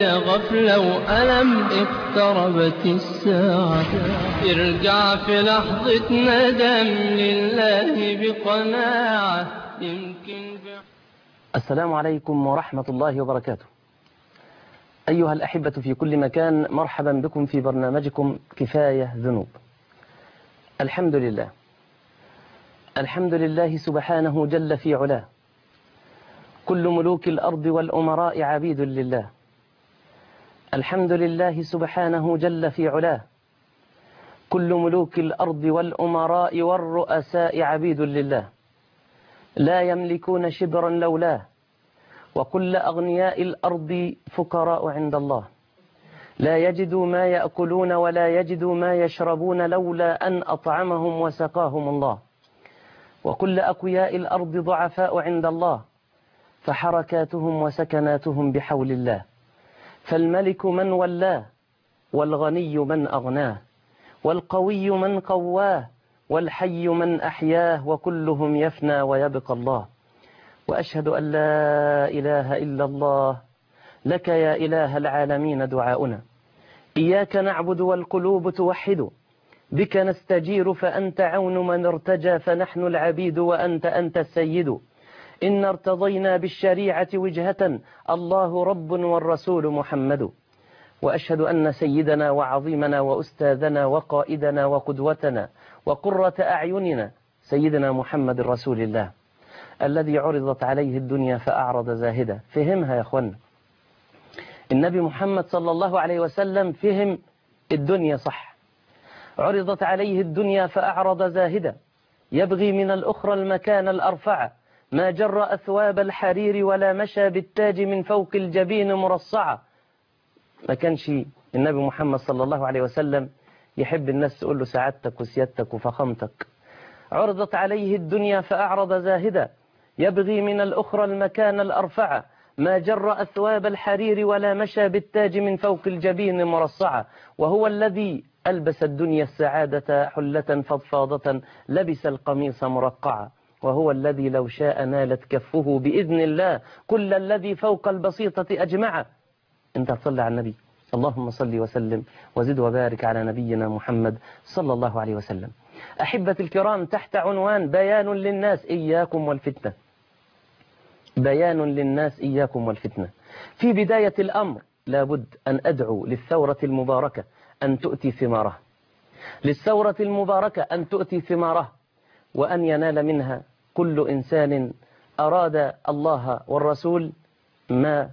غفلة وألم اقتربت الساعة ارجع في لحظة ندم لله بقناعة يمكن في السلام عليكم ورحمة الله وبركاته أيها الأحبة في كل مكان مرحبا بكم في برنامجكم كفاية ذنوب الحمد لله الحمد لله سبحانه جل في علاه كل ملوك الأرض والأمراء عبيد لله الحمد لله سبحانه جل في علاه كل ملوك الأرض والأمراء والرؤساء عبيد لله لا يملكون شبرا لولاه وكل أغنياء الأرض فقراء عند الله لا يجدوا ما يأكلون ولا يجدوا ما يشربون لولا أن أطعمهم وسقاهم الله وكل أكوياء الأرض ضعفاء عند الله فحركاتهم وسكناتهم بحول الله فالملك من ولاه والغني من أغناه والقوي من قواه والحي من أحياه وكلهم يفنى ويبقى الله وأشهد أن لا إله إلا الله لك يا إله العالمين دعاؤنا إياك نعبد والقلوب توحد بك نستجير فأنت عون من ارتجى فنحن العبيد وأنت أنت السيد إن ارتضينا بالشريعة وجهة الله رب والرسول محمد وأشهد أن سيدنا وعظيمنا وأستاذنا وقائدنا وقدوتنا وقرة أعيننا سيدنا محمد رسول الله الذي عرضت عليه الدنيا فأعرض زاهدا فهمها يا أخوانا النبي محمد صلى الله عليه وسلم فهم الدنيا صح عرضت عليه الدنيا فأعرض زاهدا يبغي من الأخرى المكان الأرفع ما جر أثواب الحرير ولا مشى بالتاج من فوق الجبين مرصعة ما كانش النبي محمد صلى الله عليه وسلم يحب الناس تقول له سعادتك وسيادتك وفخامتك عرضت عليه الدنيا فأعرض زاهدا يبغي من الأخرى المكان الأرفع ما جر أثواب الحرير ولا مشى بالتاج من فوق الجبين مرصعة وهو الذي ألبس الدنيا السعادة حلة فضفاضة لبس القميص مرقعا وهو الذي لو شاء نالت كفه بإذن الله كل الذي فوق البسيطة أجمع انت تصلي على النبي اللهم صل وسلم وزد وبارك على نبينا محمد صلى الله عليه وسلم أحبة الكرام تحت عنوان بيان للناس إياكم والفتنة بيان للناس إياكم والفتنة في بداية الأمر لابد أن أدعو للثورة المباركة أن تؤتي ثمارها للثورة المباركة أن تؤتي ثمارها وأن ينال منها كل إنسان أراد الله والرسول ما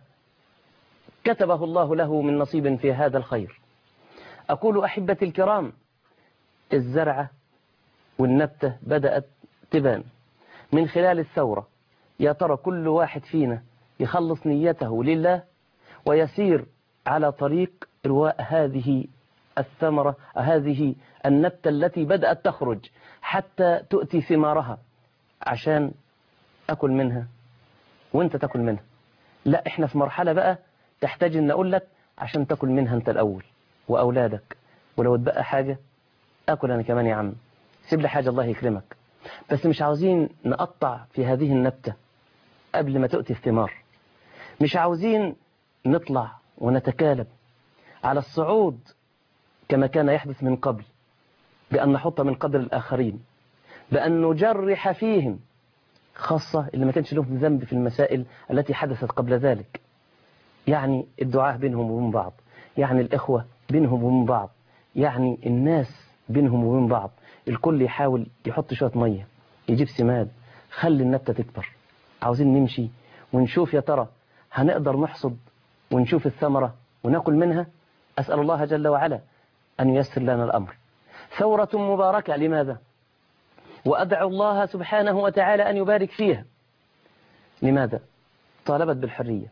كتبه الله له من نصيب في هذا الخير أقول أحبتي الكرام الزرعة والنبتة بدأت تبان من خلال الثورة يا ترى كل واحد فينا يخلص نيته لله ويسير على طريق رواء هذه الثمرة هذه النبتة التي بدأت تخرج حتى تؤتي ثمارها عشان أكل منها وانت تأكل منها لا احنا في مرحلة بقى تحتاج ان اقول لك عشان تاكل منها انت الاول واولادك ولو اتبقى حاجة اكل انا كمان يا عم سيب لي حاجة الله يكرمك بس مش عاوزين نقطع في هذه النبتة قبل ما تؤتي الثمار مش عاوزين نطلع ونتكالب على الصعود كما كان يحدث من قبل بأن نحط من قدر الآخرين بأن نجرح فيهم خاصة اللي ما كانش لهم ذنب في المسائل التي حدثت قبل ذلك يعني الدعاء بينهم وبين بعض يعني الإخوة بينهم وبين بعض يعني الناس بينهم وبين بعض الكل يحاول يحط شوية مية يجيب سماد خلي النبتة تكبر عاوزين نمشي ونشوف يا ترى هنقدر نحصد ونشوف الثمرة وناكل منها أسأل الله جل وعلا أن ييسر لنا الأمر ثورة مباركة لماذا؟ وأدعو الله سبحانه وتعالى أن يبارك فيها لماذا؟ طالبت بالحرية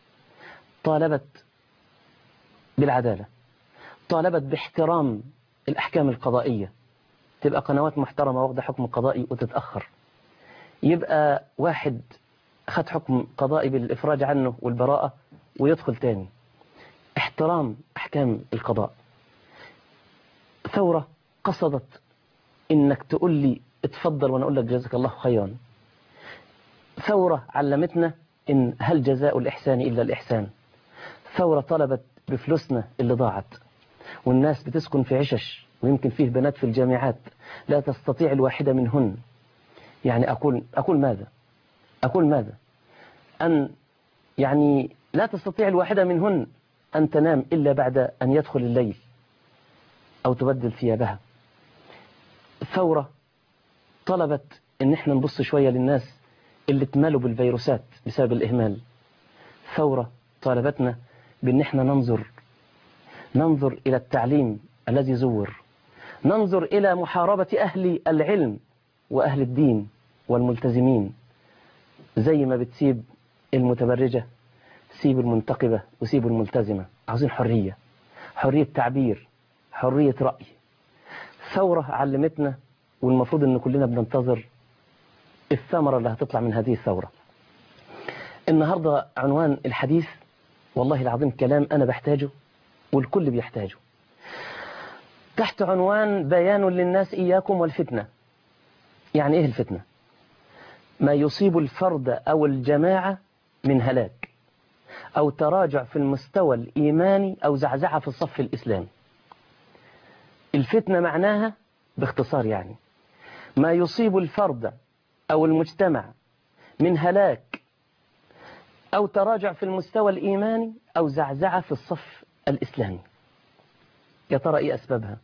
طالبت بالعدالة طالبت باحترام الأحكام القضائية تبقى قنوات محترمة واخدة حكم قضائي وتتأخر يبقى واحد خد حكم قضائي بالإفراج عنه والبراءة ويدخل تاني احترام أحكام القضاء ثورة قصدت إنك تقول لي اتفضل وأنا أقول لك جزاك الله خيرا ثورة علمتنا إن هل جزاء الإحسان إلا الإحسان ثورة طلبت بفلوسنا اللي ضاعت والناس بتسكن في عشش ويمكن فيه بنات في الجامعات لا تستطيع الواحدة منهن يعني أقول, أقول ماذا أقول ماذا أن يعني لا تستطيع الواحدة منهن أن تنام إلا بعد أن يدخل الليل أو تبدل ثيابها ثورة طلبت ان احنا نبص شوية للناس اللي اتمالوا بالفيروسات بسبب الإهمال ثورة طالبتنا بان احنا ننظر ننظر إلى التعليم الذي زور ننظر إلى محاربة أهل العلم وأهل الدين والملتزمين زي ما بتسيب المتبرجة سيب المنتقبة وسيب الملتزمة عاوزين حرية حرية تعبير حرية رأي ثورة علمتنا والمفروض ان كلنا بننتظر الثمرة اللي هتطلع من هذه الثورة النهاردة عنوان الحديث والله العظيم كلام أنا بحتاجه والكل بيحتاجه تحت عنوان بيان للناس إياكم والفتنة يعني إيه الفتنة ما يصيب الفرد أو الجماعة من هلاك أو تراجع في المستوى الإيماني أو زعزعة في الصف الإسلامي الفتنة معناها باختصار يعني ما يصيب الفرد أو المجتمع من هلاك أو تراجع في المستوى الإيماني أو زعزعة في الصف الإسلامي يا ترى إيه أسبابها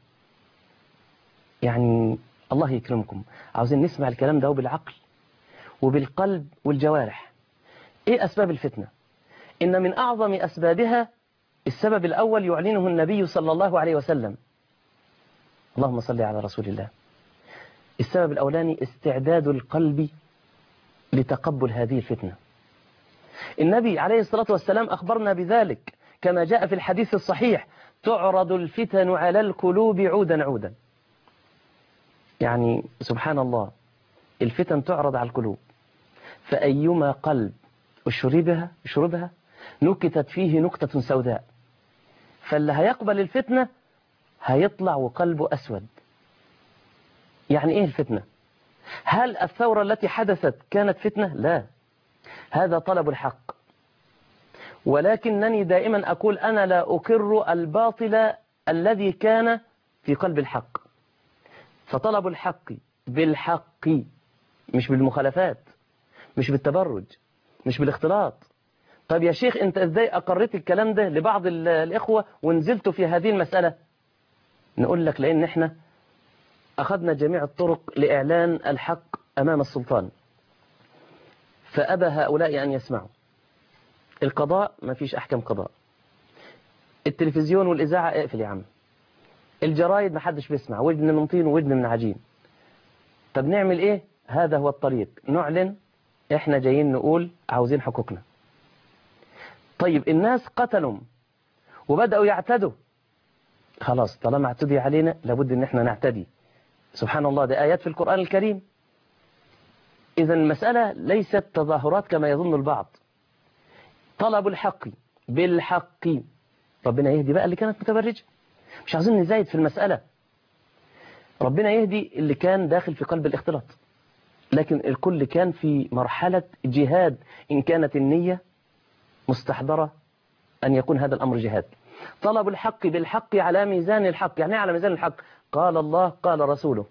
يعني الله يكرمكم عاوزين نسمع الكلام ده بالعقل وبالقلب والجوارح إيه أسباب الفتنة إن من أعظم أسبابها السبب الأول يعلنه النبي صلى الله عليه وسلم اللهم صل على رسول الله السبب الأولاني استعداد القلب لتقبل هذه الفتنة النبي عليه الصلاة والسلام أخبرنا بذلك كما جاء في الحديث الصحيح تعرض الفتن على القلوب عودا عودا يعني سبحان الله الفتن تعرض على القلوب فأيما قلب شربها شربها نكتت فيه نكتة سوداء فاللي هيقبل الفتنة هيطلع وقلبه أسود يعني إيه الفتنة هل الثورة التي حدثت كانت فتنة لا هذا طلب الحق ولكنني دائما أقول أنا لا أكر الباطل الذي كان في قلب الحق فطلب الحق بالحق مش بالمخالفات مش بالتبرج مش بالاختلاط طب يا شيخ انت ازاي اقريت الكلام ده لبعض الاخوة ونزلت في هذه المسألة نقول لك لان احنا اخذنا جميع الطرق لاعلان الحق امام السلطان فابى هؤلاء ان يسمعوا القضاء ما فيش احكام قضاء التلفزيون والاذاعة اقفل يا عم الجرايد ما حدش بيسمع ودن من طين وودن من عجين طب نعمل ايه هذا هو الطريق نعلن احنا جايين نقول عاوزين حقوقنا طيب الناس قتلوا وبدأوا يعتدوا خلاص طالما اعتدي علينا لابد ان احنا نعتدي سبحان الله ده آيات في القرآن الكريم إذا المسألة ليست تظاهرات كما يظن البعض طلب الحق بالحق ربنا يهدي بقى اللي كانت متبرجة مش عاوزين نزايد في المسألة ربنا يهدي اللي كان داخل في قلب الاختلاط لكن الكل كان في مرحلة جهاد إن كانت النية مستحضرة أن يكون هذا الأمر جهاد طلب الحق بالحق على ميزان الحق يعني على ميزان الحق قال الله قال رسوله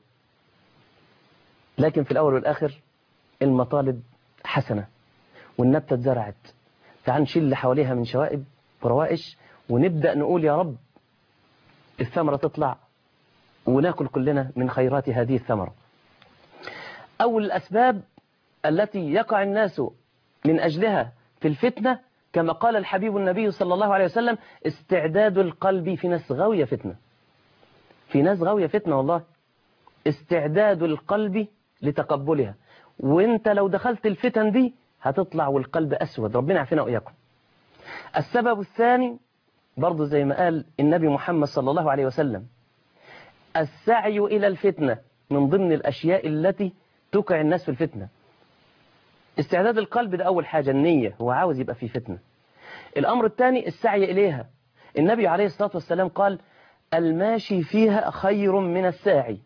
لكن في الأول والآخر المطالب حسنة والنبتة اتزرعت تعال نشيل اللي حواليها من شوائب وروائش ونبدأ نقول يا رب الثمرة تطلع وناكل كلنا من خيرات هذه الثمرة أول الأسباب التي يقع الناس من أجلها في الفتنة كما قال الحبيب النبي صلى الله عليه وسلم استعداد القلب في ناس غاوية فتنة في ناس غاوية فتنة والله استعداد القلب لتقبلها وانت لو دخلت الفتن دي هتطلع والقلب أسود ربنا يعافينا وإياكم السبب الثاني برضو زي ما قال النبي محمد صلى الله عليه وسلم السعي إلى الفتنة من ضمن الأشياء التي توقع الناس في الفتنة استعداد القلب ده أول حاجة النية هو عاوز يبقى في فتنة الأمر الثاني السعي إليها النبي عليه الصلاة والسلام قال الماشي فيها خير من الساعي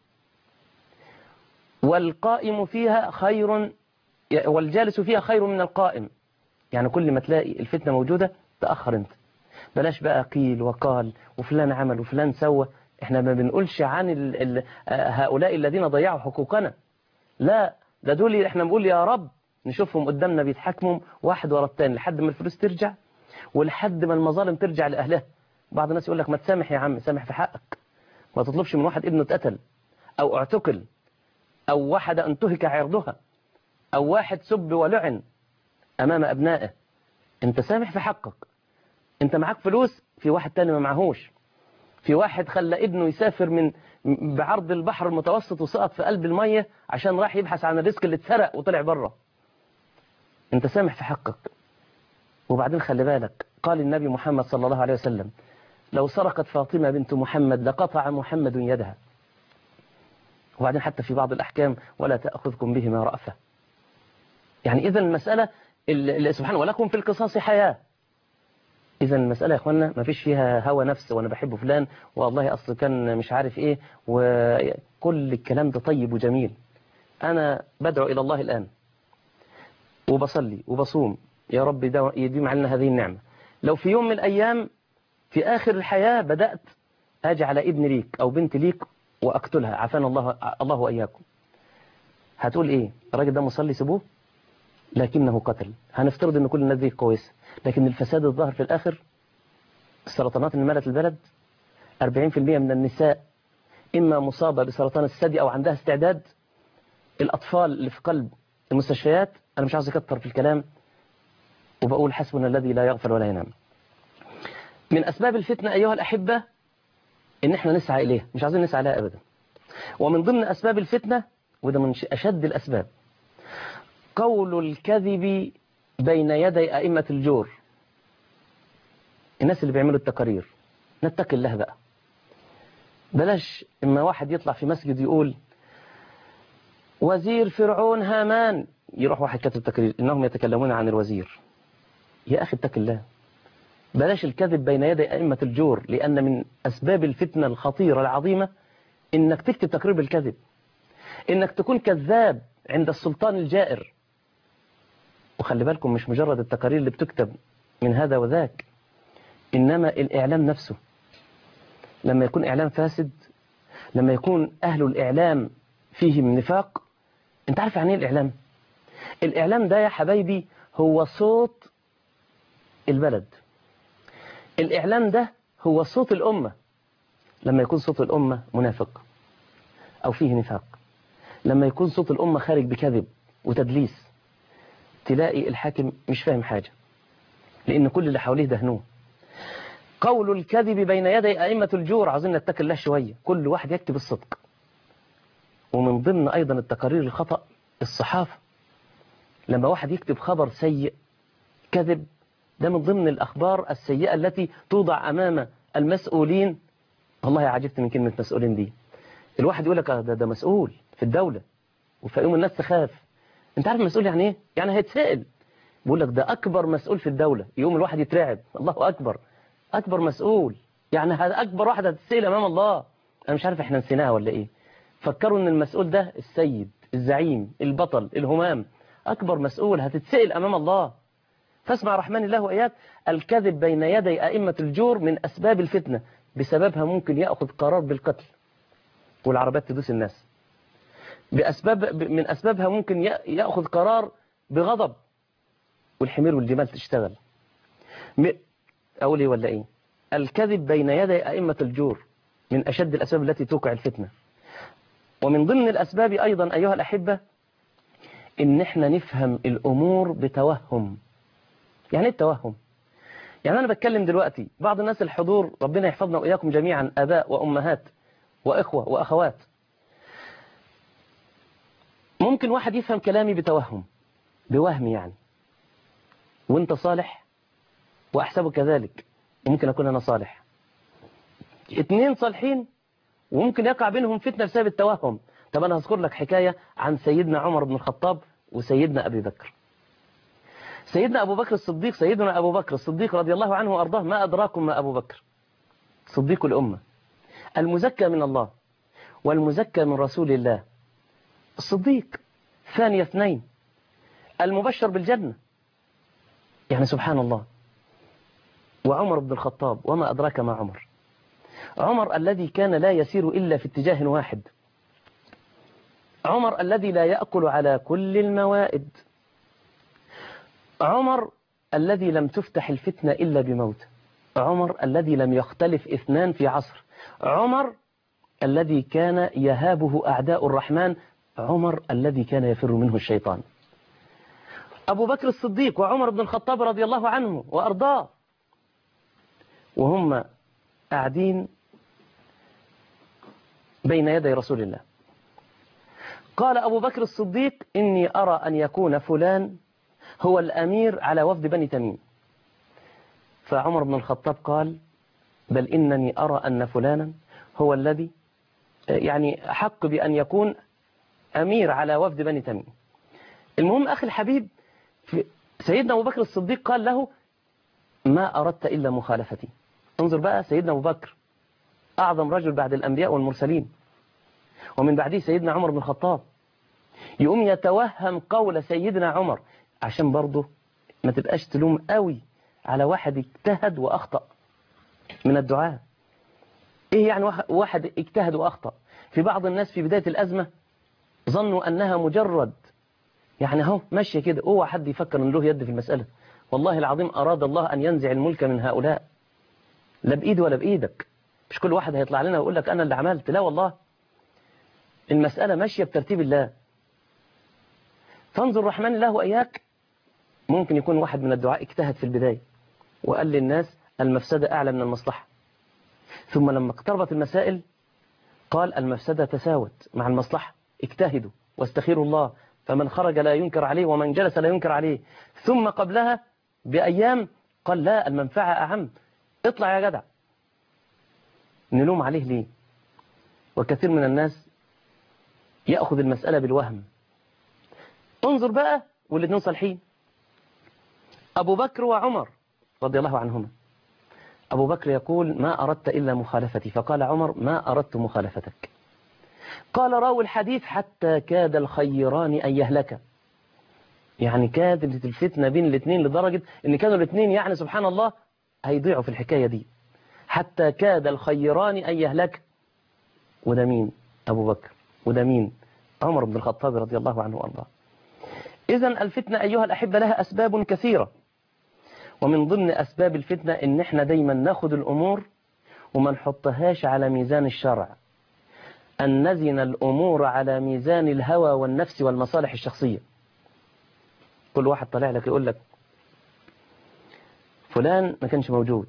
والقائم فيها خير والجالس فيها خير من القائم يعني كل ما تلاقي الفتنة موجودة تأخر انت بلاش بقى قيل وقال وفلان عمل وفلان سوى احنا ما بنقولش عن ال ال هؤلاء الذين ضيعوا حقوقنا لا ده دول احنا بنقول يا رب نشوفهم قدامنا بيتحاكموا واحد ورا التاني لحد ما الفلوس ترجع ولحد ما المظالم ترجع لأهلها بعض الناس يقول لك ما تسامح يا عم سامح في حقك ما تطلبش من واحد ابنه اتقتل أو اعتقل أو واحدة انتهك عرضها أو واحد سب ولعن أمام أبنائه أنت سامح في حقك أنت معاك فلوس في واحد تاني ما معهوش في واحد خلى ابنه يسافر من بعرض البحر المتوسط وسقط في قلب المية عشان راح يبحث عن الرزق اللي اتسرق وطلع بره انت سامح في حقك وبعدين خلي بالك قال النبي محمد صلى الله عليه وسلم لو سرقت فاطمة بنت محمد لقطع محمد يدها وبعدين حتى في بعض الأحكام ولا تأخذكم بهما رأفة يعني إذا المسألة سبحانه ولكم في القصاص حياة إذا المسألة يا إخوانا ما فيش فيها هوى نفس وأنا بحب فلان والله أصل كان مش عارف إيه وكل الكلام ده طيب وجميل أنا بدعو إلى الله الآن وبصلي وبصوم يا رب يديم علينا هذه النعمة لو في يوم من الأيام في آخر الحياة بدأت أجي على ابن ليك أو بنت ليك وأقتلها عافانا الله الله وإياكم هتقول إيه الراجل ده مصلي سيبوه لكنه قتل هنفترض ان كل الناس دي كويسه لكن الفساد الظاهر في الآخر السرطانات اللي ملت البلد 40% من النساء إما مصابة بسرطان الثدي أو عندها استعداد الأطفال اللي في قلب المستشفيات أنا مش عاوز أكتر في الكلام وبقول حسبنا الذي لا يغفل ولا ينام من أسباب الفتنة أيها الأحبة إن إحنا نسعى إليها مش عايزين نسعى لها أبدا ومن ضمن أسباب الفتنة وده من أشد الأسباب قول الكذب بين يدي أئمة الجور الناس اللي بيعملوا التقارير نتقي الله بقى بلاش إما واحد يطلع في مسجد يقول وزير فرعون هامان يروح واحد كاتب تقرير إنهم يتكلمون عن الوزير يا أخي اتق الله بلاش الكذب بين يدي أئمة الجور لأن من أسباب الفتنة الخطيرة العظيمة إنك تكتب تقرير بالكذب إنك تكون كذاب عند السلطان الجائر وخلي بالكم مش مجرد التقارير اللي بتكتب من هذا وذاك إنما الإعلام نفسه لما يكون إعلام فاسد لما يكون أهل الإعلام فيهم نفاق أنت عارف يعني إيه الإعلام الإعلام ده يا حبايبي هو صوت البلد الإعلام ده هو صوت الأمة لما يكون صوت الأمة منافق أو فيه نفاق لما يكون صوت الأمة خارج بكذب وتدليس تلاقي الحاكم مش فاهم حاجة لأن كل اللي حواليه دهنوه قول الكذب بين يدي أئمة الجور عاوزين نتكل الله شوية كل واحد يكتب الصدق ومن ضمن أيضا التقارير الخطأ الصحافة لما واحد يكتب خبر سيء كذب ده من ضمن الأخبار السيئة التي توضع أمام المسؤولين والله عجبت من كلمة مسؤولين دي الواحد يقول لك ده, ده مسؤول في الدولة وفيقوم الناس تخاف انت عارف مسؤول يعني ايه يعني هيتسأل بيقول لك ده أكبر مسؤول في الدولة يقوم الواحد يترعب الله أكبر أكبر مسؤول يعني هذا أكبر واحد هتتسأل أمام الله أنا مش عارف إحنا نسيناها ولا إيه فكروا إن المسؤول ده السيد الزعيم البطل الهمام أكبر مسؤول هتتسأل أمام الله فاسمع رحمن الله وإياك الكذب بين يدي أئمة الجور من أسباب الفتنة بسببها ممكن يأخذ قرار بالقتل والعربات تدوس الناس بأسباب من أسبابها ممكن يأخذ قرار بغضب والحمير والجمال تشتغل أقول إيه ولا إيه الكذب بين يدي أئمة الجور من أشد الأسباب التي توقع الفتنة ومن ضمن الأسباب أيضا أيها الأحبة إن إحنا نفهم الأمور بتوهم يعني ايه التوهم يعني أنا بتكلم دلوقتي بعض الناس الحضور ربنا يحفظنا وإياكم جميعا أباء وأمهات وإخوة وأخوات ممكن واحد يفهم كلامي بتوهم بوهم يعني وانت صالح وأحسبه كذلك وممكن أكون أنا صالح اتنين صالحين وممكن يقع بينهم فتنة بسبب التوهم طب أنا هذكر لك حكاية عن سيدنا عمر بن الخطاب وسيدنا أبي بكر سيدنا أبو بكر الصديق سيدنا أبو بكر الصديق رضي الله عنه وأرضاه ما أدراكم ما أبو بكر صديق الأمة المزكى من الله والمزكى من رسول الله الصديق ثاني اثنين المبشر بالجنة يعني سبحان الله وعمر بن الخطاب وما أدراك ما عمر عمر الذي كان لا يسير إلا في اتجاه واحد عمر الذي لا يأكل على كل الموائد عمر الذي لم تفتح الفتنة إلا بموت عمر الذي لم يختلف اثنان في عصر عمر الذي كان يهابه أعداء الرحمن عمر الذي كان يفر منه الشيطان أبو بكر الصديق وعمر بن الخطاب رضي الله عنه وأرضاه وهم قاعدين بين يدي رسول الله قال أبو بكر الصديق إني أرى أن يكون فلان هو الأمير على وفد بني تميم فعمر بن الخطاب قال بل إنني أرى أن فلانا هو الذي يعني حق بأن يكون أمير على وفد بني تميم المهم أخي الحبيب سيدنا أبو بكر الصديق قال له ما أردت إلا مخالفتي انظر بقى سيدنا أبو بكر أعظم رجل بعد الأنبياء والمرسلين ومن بعده سيدنا عمر بن الخطاب يقوم يتوهم قول سيدنا عمر عشان برضه ما تبقاش تلوم قوي على واحد اجتهد وأخطأ من الدعاء ايه يعني واحد اجتهد وأخطأ في بعض الناس في بداية الأزمة ظنوا أنها مجرد يعني اهو ماشية كده اوعى حد يفكر ان له يد في المسألة والله العظيم أراد الله أن ينزع الملك من هؤلاء لا بإيدي ولا بإيدك مش كل واحد هيطلع لنا ويقول لك أنا اللي عملت لا والله المسألة ماشية بترتيب الله فانظر الرحمن الله وإياك ممكن يكون واحد من الدعاء اجتهد في البداية وقال للناس المفسدة أعلى من المصلحة ثم لما اقتربت المسائل قال المفسدة تساوت مع المصلحة اجتهدوا واستخيروا الله فمن خرج لا ينكر عليه ومن جلس لا ينكر عليه ثم قبلها بأيام قال لا المنفعة أهم اطلع يا جدع نلوم عليه ليه وكثير من الناس يأخذ المسألة بالوهم انظر بقى والاثنين صالحين أبو بكر وعمر رضي الله عنهما أبو بكر يقول ما أردت إلا مخالفتي فقال عمر ما أردت مخالفتك قال راوي الحديث حتى كاد الخيران أن يهلك يعني كادت الفتنة بين الاثنين لدرجة ان كانوا الاثنين يعني سبحان الله هيضيعوا في الحكاية دي حتى كاد الخيران أن يهلك وده مين أبو بكر وده مين عمر بن الخطاب رضي الله عنه وارضاه إذا الفتنة أيها الأحبة لها أسباب كثيرة ومن ضمن أسباب الفتنة إن إحنا دايما ناخد الأمور وما نحطهاش على ميزان الشرع أن نزن الأمور على ميزان الهوى والنفس والمصالح الشخصية كل واحد طلع لك يقول لك فلان ما كانش موجود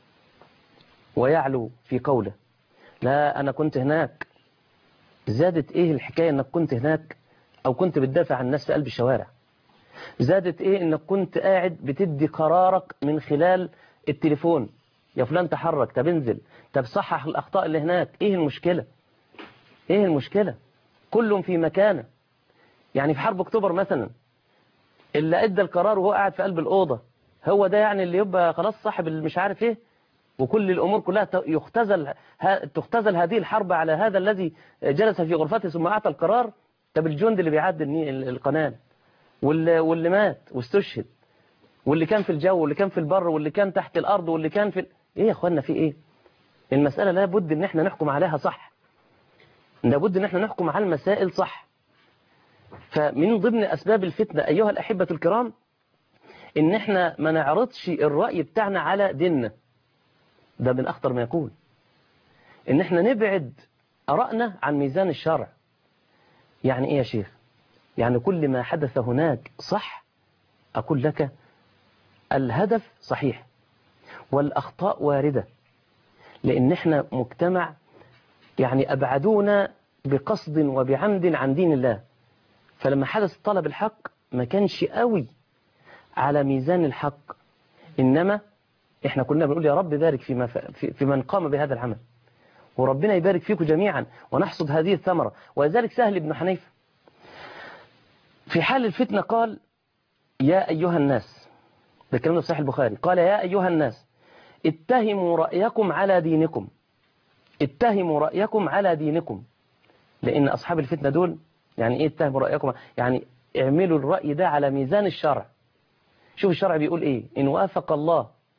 ويعلو في قوله لا أنا كنت هناك زادت إيه الحكاية أنك كنت هناك أو كنت بتدافع عن الناس في قلب الشوارع زادت إيه أنك كنت قاعد بتدي قرارك من خلال التليفون يا فلان تحرك طب انزل طب صحح الأخطاء اللي هناك إيه المشكلة إيه المشكلة كل في مكانه يعني في حرب أكتوبر مثلا اللي أدى القرار وهو قاعد في قلب الأوضة هو ده يعني اللي يبقى خلاص صاحب مش عارف إيه وكل الأمور كلها يختزل تختزل هذه الحرب على هذا الذي جلس في غرفته ثم أعطى القرار طب الجند اللي بيعدي القناة واللي, واللي مات واستشهد واللي كان في الجو واللي كان في البر واللي كان تحت الأرض واللي كان في إيه يا أخوانا في إيه المسألة لابد إن إحنا نحكم عليها صح لابد إن إحنا نحكم على المسائل صح فمن ضمن أسباب الفتنة أيها الأحبة الكرام إن إحنا ما نعرضش الرأي بتاعنا على ديننا ده من أخطر ما يكون إن إحنا نبعد أرائنا عن ميزان الشرع يعني إيه يا شيخ يعني كل ما حدث هناك صح أقول لك الهدف صحيح والأخطاء واردة لأن إحنا مجتمع يعني أبعدونا بقصد وبعمد عن دين الله فلما حدث طلب الحق ما كانش قوي على ميزان الحق إنما إحنا كنا بنقول يا رب بارك فيما في, في من قام بهذا العمل وربنا يبارك فيكم جميعا ونحصد هذه الثمرة ولذلك سهل بن حنيفة في حال الفتنة قال يا أيها الناس ده الكلام في صحيح البخاري قال يا أيها الناس اتهموا رأيكم على دينكم اتهموا رأيكم على دينكم لأن أصحاب الفتنة دول يعني إيه اتهموا رأيكم يعني اعملوا الرأي ده على ميزان الشرع شوف الشرع بيقول إيه إن وافق الله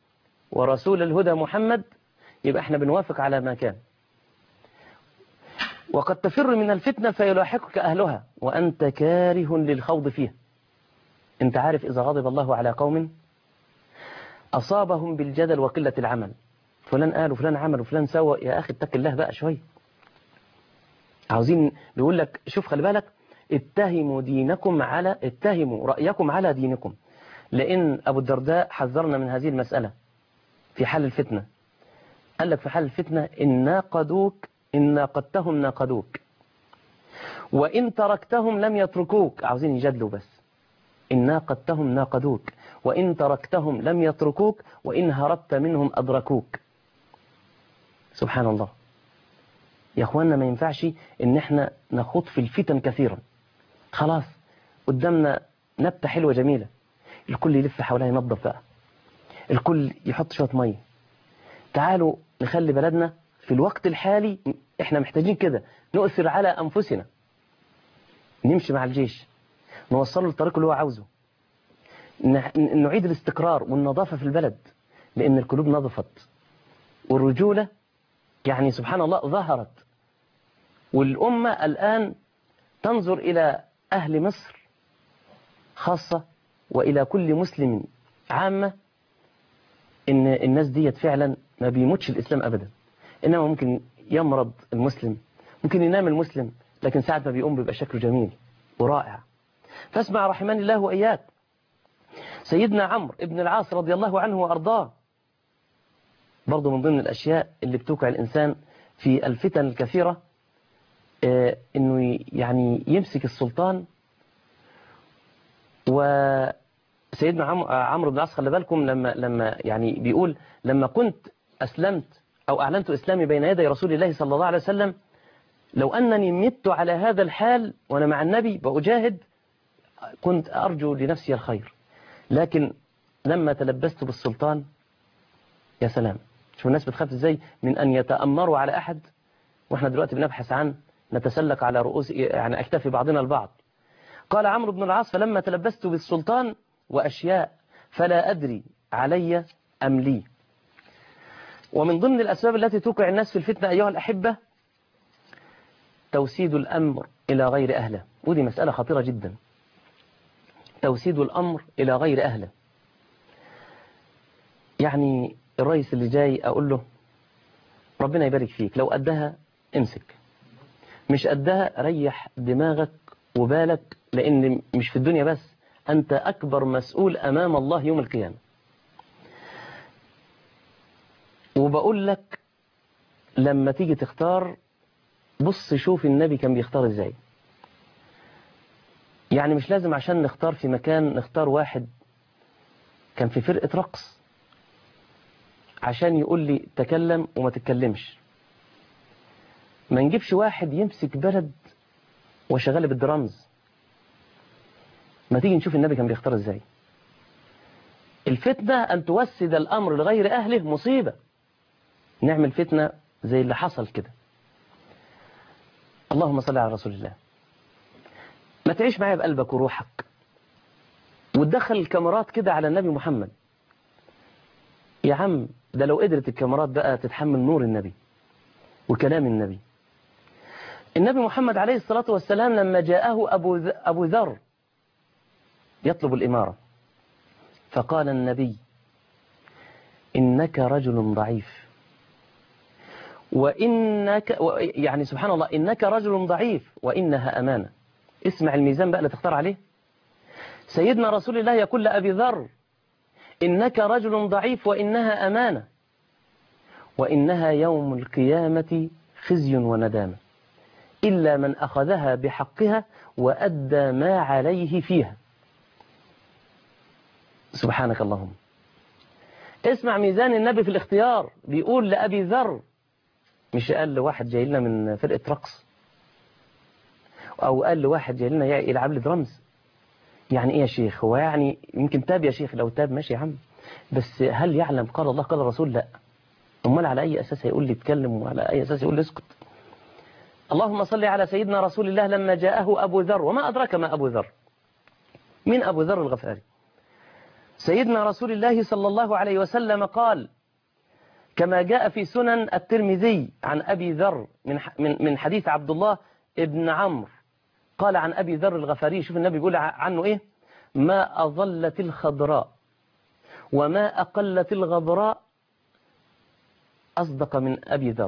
ورسول الهدى محمد يبقى احنا بنوافق على ما كان وقد تفر من الفتنة فيلاحقك أهلها وأنت كاره للخوض فيها انت عارف إذا غضب الله على قوم أصابهم بالجدل وقلة العمل فلان قال وفلان عمل وفلان سوى يا أخي اتق الله بقى شوية عاوزين بيقول لك شوف خلي بالك اتهموا دينكم على اتهموا رأيكم على دينكم لأن أبو الدرداء حذرنا من هذه المسألة في حال الفتنة قال لك في حال الفتنة إن ناقدوك إن ناقدتهم ناقدوك وإن تركتهم لم يتركوك عاوزين يجادلوا بس إن ناقدتهم ناقدوك وإن تركتهم لم يتركوك وإن هربت منهم أدركوك سبحان الله يا أخوانا ما ينفعش إن احنا نخوض في الفتن كثيرا خلاص قدامنا نبتة حلوة جميلة الكل يلف حواليها ينظف بقى الكل يحط شوية مية تعالوا نخلي بلدنا في الوقت الحالي احنا محتاجين كده نؤثر على أنفسنا نمشي مع الجيش نوصله للطريق اللي هو عاوزه نعيد الاستقرار والنظافة في البلد لأن القلوب نظفت والرجولة يعني سبحان الله ظهرت والأمة الآن تنظر إلى أهل مصر خاصة وإلى كل مسلم عامة إن الناس ديت فعلا ما بيموتش الإسلام أبدا إنما ممكن يمرض المسلم ممكن ينام المسلم لكن ساعة ما بيقوم بيبقى شكله جميل ورائع فاسمع رحمن الله وإياك سيدنا عمرو ابن العاص رضي الله عنه وأرضاه برضه من ضمن الأشياء اللي بتوقع الإنسان في الفتن الكثيرة آه إنه يعني يمسك السلطان وسيدنا عمرو بن العاص خلي بالكم لما لما يعني بيقول لما كنت أسلمت أو أعلنت إسلامي بين يدي رسول الله صلى الله عليه وسلم لو أنني مت على هذا الحال وأنا مع النبي بأجاهد كنت أرجو لنفسي الخير لكن لما تلبست بالسلطان يا سلام شوف الناس بتخاف ازاي من أن يتأمروا على أحد وإحنا دلوقتي بنبحث عن نتسلق على رؤوس يعني أكتفي بعضنا البعض قال عمرو بن العاص فلما تلبست بالسلطان وأشياء فلا أدري علي أم لي ومن ضمن الأسباب التي توقع الناس في الفتنة أيها الأحبة توسيد الأمر إلى غير أهله ودي مسألة خطيرة جدا توسيد الأمر إلى غير أهله يعني الرئيس اللي جاي أقول له ربنا يبارك فيك لو أدها امسك مش أدها ريح دماغك وبالك لأن مش في الدنيا بس أنت أكبر مسؤول أمام الله يوم القيامة وبقول لك لما تيجي تختار بص شوف النبي كان بيختار ازاي يعني مش لازم عشان نختار في مكان نختار واحد كان في فرقة رقص عشان يقول لي تكلم وما تتكلمش ما نجيبش واحد يمسك بلد وشغال بالدرامز ما تيجي نشوف النبي كان بيختار ازاي الفتنة أن توسد الأمر لغير أهله مصيبة نعمل فتنة زي اللي حصل كده اللهم صل على رسول الله ما تعيش معايا بقلبك وروحك وتدخل الكاميرات كده على النبي محمد يا عم ده لو قدرت الكاميرات بقى تتحمل نور النبي وكلام النبي النبي محمد عليه الصلاة والسلام لما جاءه أبو, ذ... أبو ذر يطلب الإمارة فقال النبي إنك رجل ضعيف وإنك يعني سبحان الله إنك رجل ضعيف وإنها أمانة اسمع الميزان بقى اللي تختار عليه سيدنا رسول الله يقول لأبي ذر إنك رجل ضعيف وإنها أمانة وإنها يوم القيامة خزي وندامة إلا من أخذها بحقها وأدى ما عليه فيها سبحانك اللهم اسمع ميزان النبي في الاختيار بيقول لأبي ذر مش قال لواحد جاي لنا من فرقة رقص أو قال لواحد جاي لنا يلعب لي درامز يعني إيه يا شيخ هو يعني يمكن تاب يا شيخ لو تاب ماشي يا عم بس هل يعلم قال الله قال الرسول لا امال على أي أساس هيقول لي اتكلم وعلى أي أساس يقول لي اسكت اللهم صل على سيدنا رسول الله لما جاءه أبو ذر وما أدراك ما أبو ذر من أبو ذر الغفاري سيدنا رسول الله صلى الله عليه وسلم قال كما جاء في سنن الترمذي عن أبي ذر من من من حديث عبد الله ابن عمرو قال عن أبي ذر الغفاري شوف النبي يقول عنه إيه ما أظلت الخضراء وما أقلت الغبراء أصدق من أبي ذر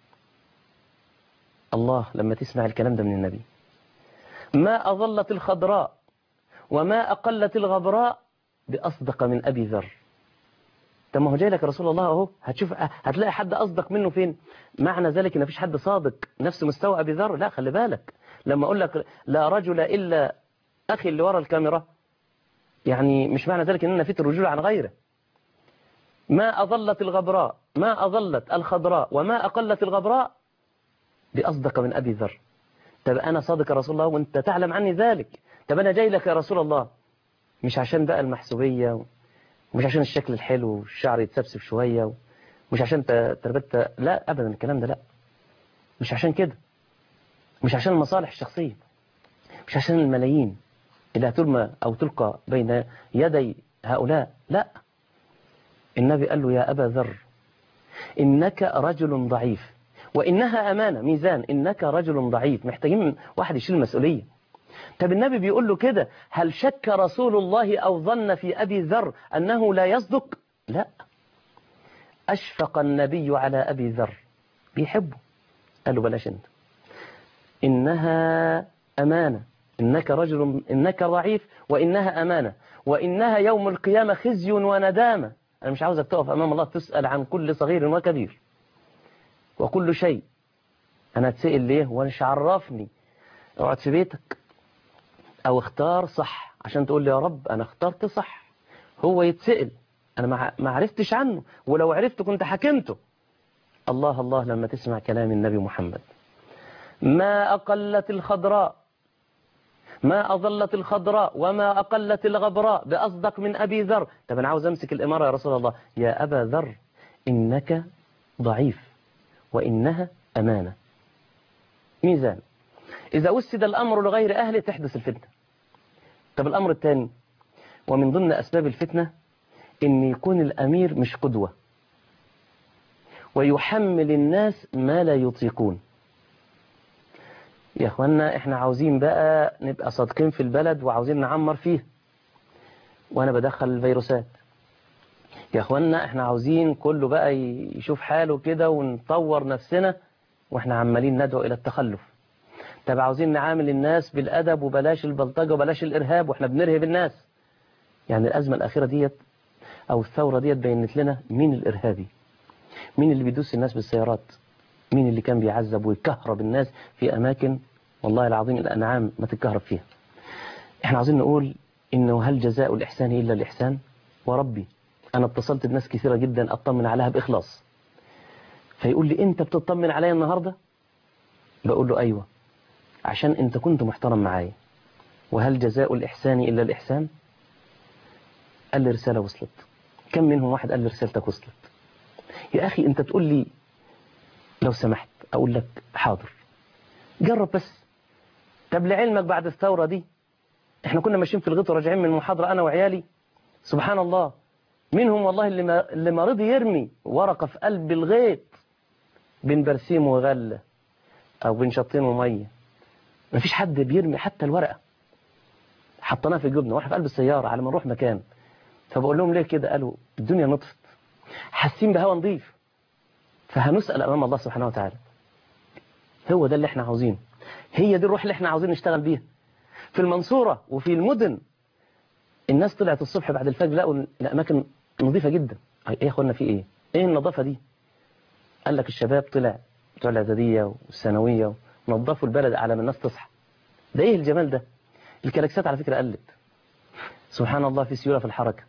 الله لما تسمع الكلام ده من النبي ما أظلت الخضراء وما أقلت الغبراء بأصدق من أبي ذر طب ما هو جاي لك رسول الله اهو هتشوف هتلاقي حد اصدق منه فين معنى ذلك ان مفيش حد صادق نفس مستوى ابي ذر لا خلي بالك لما اقول لك لا رجل الا اخي اللي ورا الكاميرا يعني مش معنى ذلك ان انا نفيت الرجول عن غيره ما اظلت الغبراء ما اظلت الخضراء وما اقلت الغبراء باصدق من ابي ذر طب انا صادق يا رسول الله وانت تعلم عني ذلك طب انا جاي لك يا رسول الله مش عشان بقى المحسوبيه مش عشان الشكل الحلو والشعر يتسبسب شوية مش عشان تربت لا أبدا الكلام ده لا مش عشان كده مش عشان المصالح الشخصية مش عشان الملايين اللي هترمى أو تلقى بين يدي هؤلاء لا النبي قال له يا أبا ذر إنك رجل ضعيف وإنها أمانة ميزان إنك رجل ضعيف محتاجين واحد يشيل المسؤولية طب النبي بيقول له كده هل شك رسول الله أو ظن في أبي ذر أنه لا يصدق لا أشفق النبي على أبي ذر بيحبه قال له بلاش انت إنها أمانة إنك رجل إنك ضعيف وإنها أمانة وإنها يوم القيامة خزي وندامة أنا مش عاوزك تقف أمام الله تسأل عن كل صغير وكبير وكل شيء أنا أتسأل ليه ومش عرفني اقعد في بيتك او اختار صح عشان تقول لي يا رب انا اخترت صح هو يتسأل انا ما عرفتش عنه ولو عرفت كنت حكمته الله الله لما تسمع كلام النبي محمد ما أقلت الخضراء ما أظلت الخضراء وما أقلت الغبراء بأصدق من أبي ذر طب أنا عاوز أمسك الإمارة يا رسول الله يا أبا ذر إنك ضعيف وإنها أمانة ميزان إذا وسد الأمر لغير أهله تحدث الفتنة طب الأمر الثاني ومن ضمن أسباب الفتنة إن يكون الأمير مش قدوة ويحمل الناس ما لا يطيقون يا أخوانا إحنا عاوزين بقى نبقى صادقين في البلد وعاوزين نعمر فيه وأنا بدخل الفيروسات يا أخوانا إحنا عاوزين كله بقى يشوف حاله كده ونطور نفسنا وإحنا عمالين ندعو إلى التخلف طب عاوزين نعامل الناس بالأدب وبلاش البلطجة وبلاش الإرهاب وإحنا بنرهب الناس يعني الأزمة الأخيرة ديت أو الثورة ديت بينت لنا مين الإرهابي مين اللي بيدوس الناس بالسيارات مين اللي كان بيعذب ويكهرب الناس في أماكن والله العظيم الأنعام ما تتكهرب فيها احنا عاوزين نقول إنه هل جزاء الإحسان إلا الإحسان وربي أنا اتصلت بناس كثيرة جدا أطمن عليها بإخلاص فيقول لي أنت بتطمن عليا النهاردة بقول له أيوة عشان أنت كنت محترم معايا وهل جزاء الإحسان إلا الإحسان قال لي رسالة وصلت كم منهم واحد قال لي رسالتك وصلت يا أخي أنت تقول لي لو سمحت أقول لك حاضر جرب بس طب لعلمك بعد الثورة دي احنا كنا ماشيين في الغيط وراجعين من المحاضرة أنا وعيالي سبحان الله منهم والله اللي ما, اللي ما رضي يرمي ورقة في قلب الغيط بين برسيم وغلة أو بين شطين ومية ما فيش حد بيرمي حتى الورقة حطيناها في جبنا واحنا في قلب السيارة على ما نروح مكان فبقول لهم ليه كده قالوا الدنيا نطفت حاسين بهوا نظيف فهنسأل أمام الله سبحانه وتعالى هو ده اللي احنا عاوزينه هي دي الروح اللي احنا عاوزين نشتغل بيها في المنصورة وفي المدن الناس طلعت الصبح بعد الفجر لقوا الأماكن نظيفة جدا ايه يا اخوانا في ايه ايه النظافة دي قال لك الشباب طلع بتوع الإعدادية والثانوية نظفوا البلد على ما الناس تصحى ده ايه الجمال ده الكلاكسات على فكرة قلت سبحان الله في سيولة في الحركة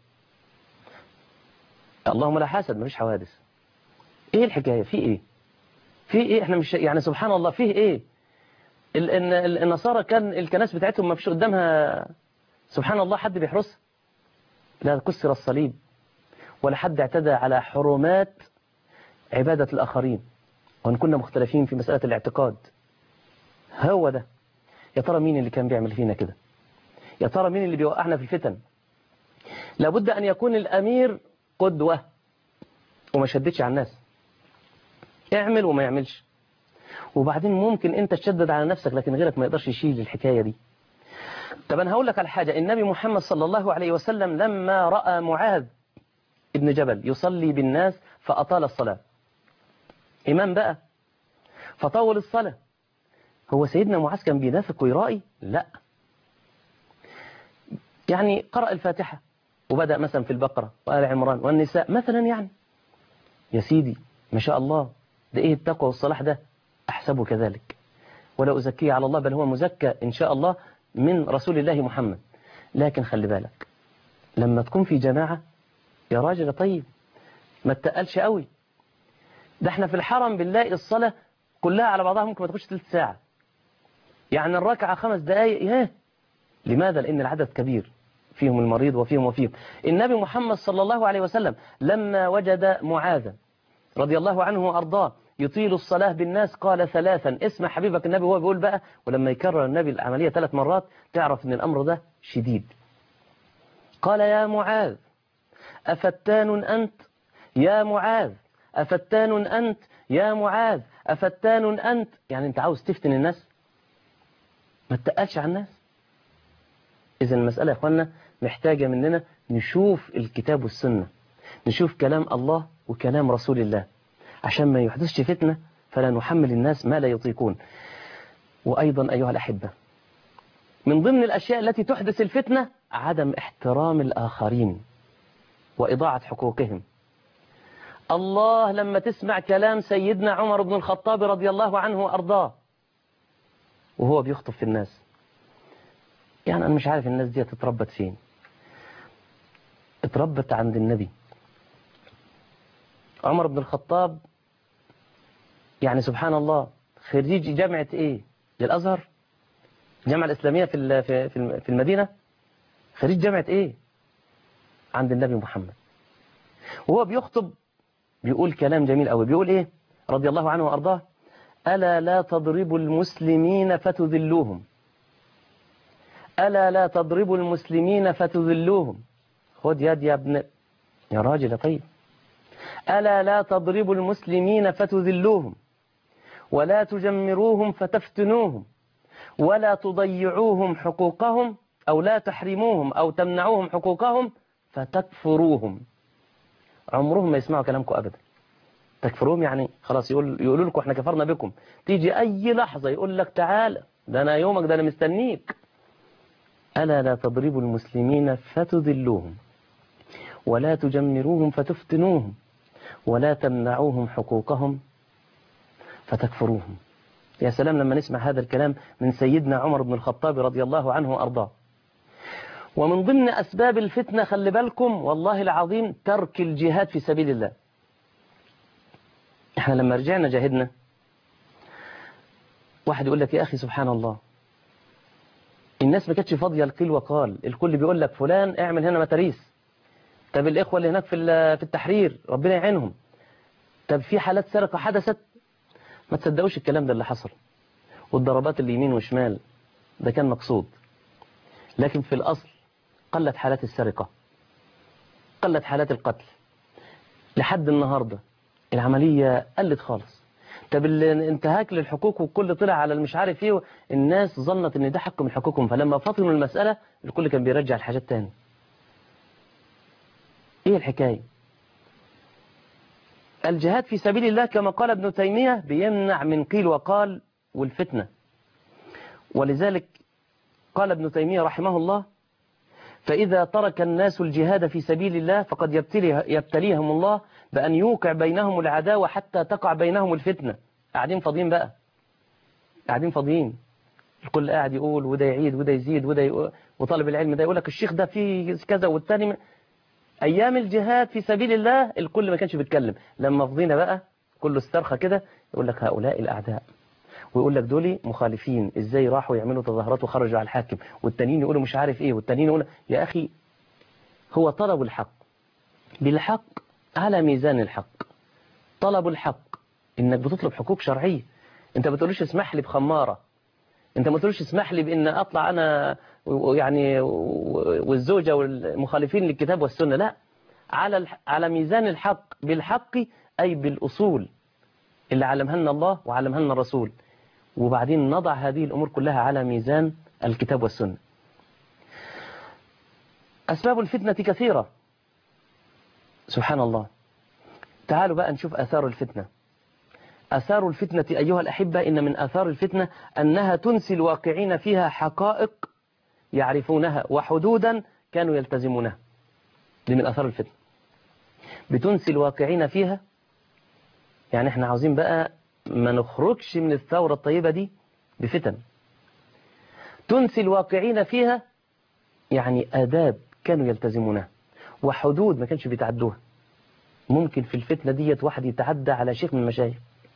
اللهم لا حاسد مفيش حوادث ايه الحكاية في ايه في ايه احنا مش يعني سبحان الله فيه ايه ال- ان ال- النصارى كان الكنائس بتاعتهم ما فيش قدامها سبحان الله حد بيحرسها لا كسر الصليب ولا حد اعتدى على حرمات عبادة الآخرين وإن كنا مختلفين في مسألة الاعتقاد هو ده يا ترى مين اللي كان بيعمل فينا كده يا ترى مين اللي بيوقعنا في الفتن لابد أن يكون الأمير قدوة وما شددش على الناس اعمل وما يعملش وبعدين ممكن انت تشدد على نفسك لكن غيرك ما يقدرش يشيل الحكاية دي طب انا هقول لك على حاجة النبي محمد صلى الله عليه وسلم لما رأى معاذ ابن جبل يصلي بالناس فأطال الصلاة إمام بقى فطول الصلاة هو سيدنا معاذ كان بينافق ويرائي لا يعني قرأ الفاتحة وبدأ مثلا في البقرة وآل عمران والنساء مثلا يعني يا سيدي ما شاء الله ده ايه التقوى والصلاح ده احسبه كذلك ولا أزكيه على الله بل هو مزكى إن شاء الله من رسول الله محمد لكن خلي بالك لما تكون في جماعة يا راجل طيب ما تتقلش قوي ده احنا في الحرم بنلاقي الصلاة كلها على بعضها ممكن ما تخش ثلث ساعة يعني الركعة خمس دقايق ياه لماذا لأن العدد كبير فيهم المريض وفيهم وفيهم النبي محمد صلى الله عليه وسلم لما وجد معاذا رضي الله عنه وأرضاه يطيل الصلاة بالناس قال ثلاثا اسمع حبيبك النبي هو بيقول بقى ولما يكرر النبي العملية ثلاث مرات تعرف ان الأمر ده شديد قال يا معاذ أفتان أنت يا معاذ أفتان أنت يا معاذ أفتان أنت يعني أنت عاوز تفتن الناس ما تتقلش على الناس إذا المسألة يا أخوانا محتاجة مننا نشوف الكتاب والسنة نشوف كلام الله وكلام رسول الله عشان ما يحدثش فتنة فلا نحمل الناس ما لا يطيقون وأيضا أيها الأحبة من ضمن الأشياء التي تحدث الفتنة عدم احترام الآخرين وإضاعة حقوقهم الله لما تسمع كلام سيدنا عمر بن الخطاب رضي الله عنه وأرضاه وهو بيخطب في الناس يعني أنا مش عارف الناس دي اتربت فين اتربت عند النبي عمر بن الخطاب يعني سبحان الله خريج جامعة ايه للأزهر الجامعة الإسلامية في في المدينة خريج جامعة ايه عند النبي محمد وهو بيخطب بيقول كلام جميل قوي بيقول ايه رضي الله عنه وارضاه الا لا تضربوا المسلمين فتذلوهم الا لا تضربوا المسلمين فتذلوهم خد يد يا ابن يا راجل يا طيب الا لا تضربوا المسلمين فتذلوهم ولا تجمروهم فتفتنوهم ولا تضيعوهم حقوقهم او لا تحرموهم او تمنعوهم حقوقهم فتكفروهم عمرهم ما يسمعوا كلامكم أبدا تكفروهم يعني خلاص يقول يقولوا لكم احنا كفرنا بكم تيجي أي لحظة يقول لك تعالى ده أنا يومك ده أنا مستنيك ألا لا تضربوا المسلمين فتذلوهم ولا تجمروهم فتفتنوهم ولا تمنعوهم حقوقهم فتكفروهم يا سلام لما نسمع هذا الكلام من سيدنا عمر بن الخطاب رضي الله عنه وأرضاه ومن ضمن أسباب الفتنة خلي بالكم والله العظيم ترك الجهاد في سبيل الله احنا لما رجعنا جاهدنا واحد يقول لك يا أخي سبحان الله الناس ما كانتش فاضية القيل وقال الكل بيقول لك فلان اعمل هنا متاريس طب الإخوة اللي هناك في في التحرير ربنا يعينهم طب في حالات سرقة حدثت ما تصدقوش الكلام ده اللي حصل والضربات اللي يمين وشمال ده كان مقصود لكن في الأصل قلت حالات السرقة قلت حالات القتل لحد النهاردة العملية قلت خالص طب الانتهاك للحقوق والكل طلع على المش عارف ايه الناس ظنت ان ده حق من حقوقهم فلما فطنوا المسألة الكل كان بيرجع الحاجات تاني ايه الحكاية الجهاد في سبيل الله كما قال ابن تيمية بيمنع من قيل وقال والفتنة ولذلك قال ابن تيمية رحمه الله فإذا ترك الناس الجهاد في سبيل الله فقد يبتلي يبتليهم الله بأن يوقع بينهم العداوة حتى تقع بينهم الفتنة قاعدين فاضيين بقى قاعدين فاضيين الكل قاعد يقول وده يعيد وده يزيد وده يقول وطالب العلم ده يقول لك الشيخ ده فيه كذا والتاني أيام الجهاد في سبيل الله الكل ما كانش بيتكلم لما فضينا بقى كله استرخى كده يقول لك هؤلاء الأعداء ويقول لك دول مخالفين ازاي راحوا يعملوا تظاهرات وخرجوا على الحاكم والتانيين يقولوا مش عارف ايه والتانيين يقولوا يا اخي هو طلب الحق بالحق على ميزان الحق طلب الحق انك بتطلب حقوق شرعية انت ما بتقولوش اسمح لي بخمارة انت ما بتقولوش اسمح لي بان اطلع انا ويعني والزوجة والمخالفين للكتاب والسنة لا على الح- على ميزان الحق بالحق أي بالأصول اللي علمها لنا الله وعلمها لنا الرسول وبعدين نضع هذه الأمور كلها على ميزان الكتاب والسنة أسباب الفتنة كثيرة سبحان الله تعالوا بقى نشوف آثار الفتنة آثار الفتنة أيها الأحبة إن من آثار الفتنة أنها تنسي الواقعين فيها حقائق يعرفونها وحدودا كانوا يلتزمونها دي من آثار الفتنة بتنسي الواقعين فيها يعني احنا عاوزين بقى ما نخرجش من الثورة الطيبة دي بفتن تنسي الواقعين فيها يعني آداب كانوا يلتزمونها وحدود ما كانش بيتعدوها ممكن في الفتنة ديت واحد يتعدى على شيخ من المشايخ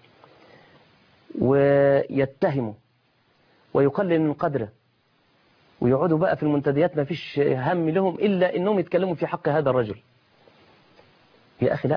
ويتهمه ويقلل من قدره ويقعدوا بقى في المنتديات ما فيش هم لهم إلا إنهم يتكلموا في حق هذا الرجل يا أخي لا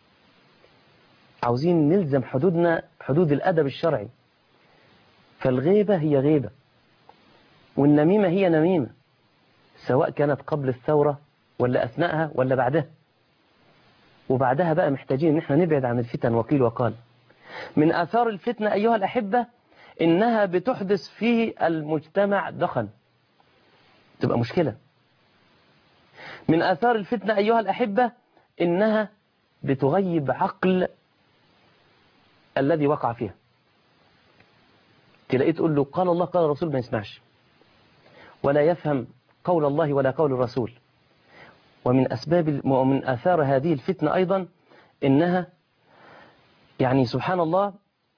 عاوزين نلزم حدودنا حدود الأدب الشرعي فالغيبة هي غيبة والنميمة هي نميمة سواء كانت قبل الثورة ولا أثناءها ولا بعدها وبعدها بقى محتاجين ان احنا نبعد عن الفتن وقيل وقال من آثار الفتنة أيها الأحبة إنها بتحدث في المجتمع دخن تبقى مشكلة من آثار الفتنة أيها الأحبة إنها بتغيب عقل الذي وقع فيها تلاقيه تقول له قال الله قال الرسول ما يسمعش ولا يفهم قول الله ولا قول الرسول ومن أسباب ومن آثار هذه الفتنة أيضا إنها يعني سبحان الله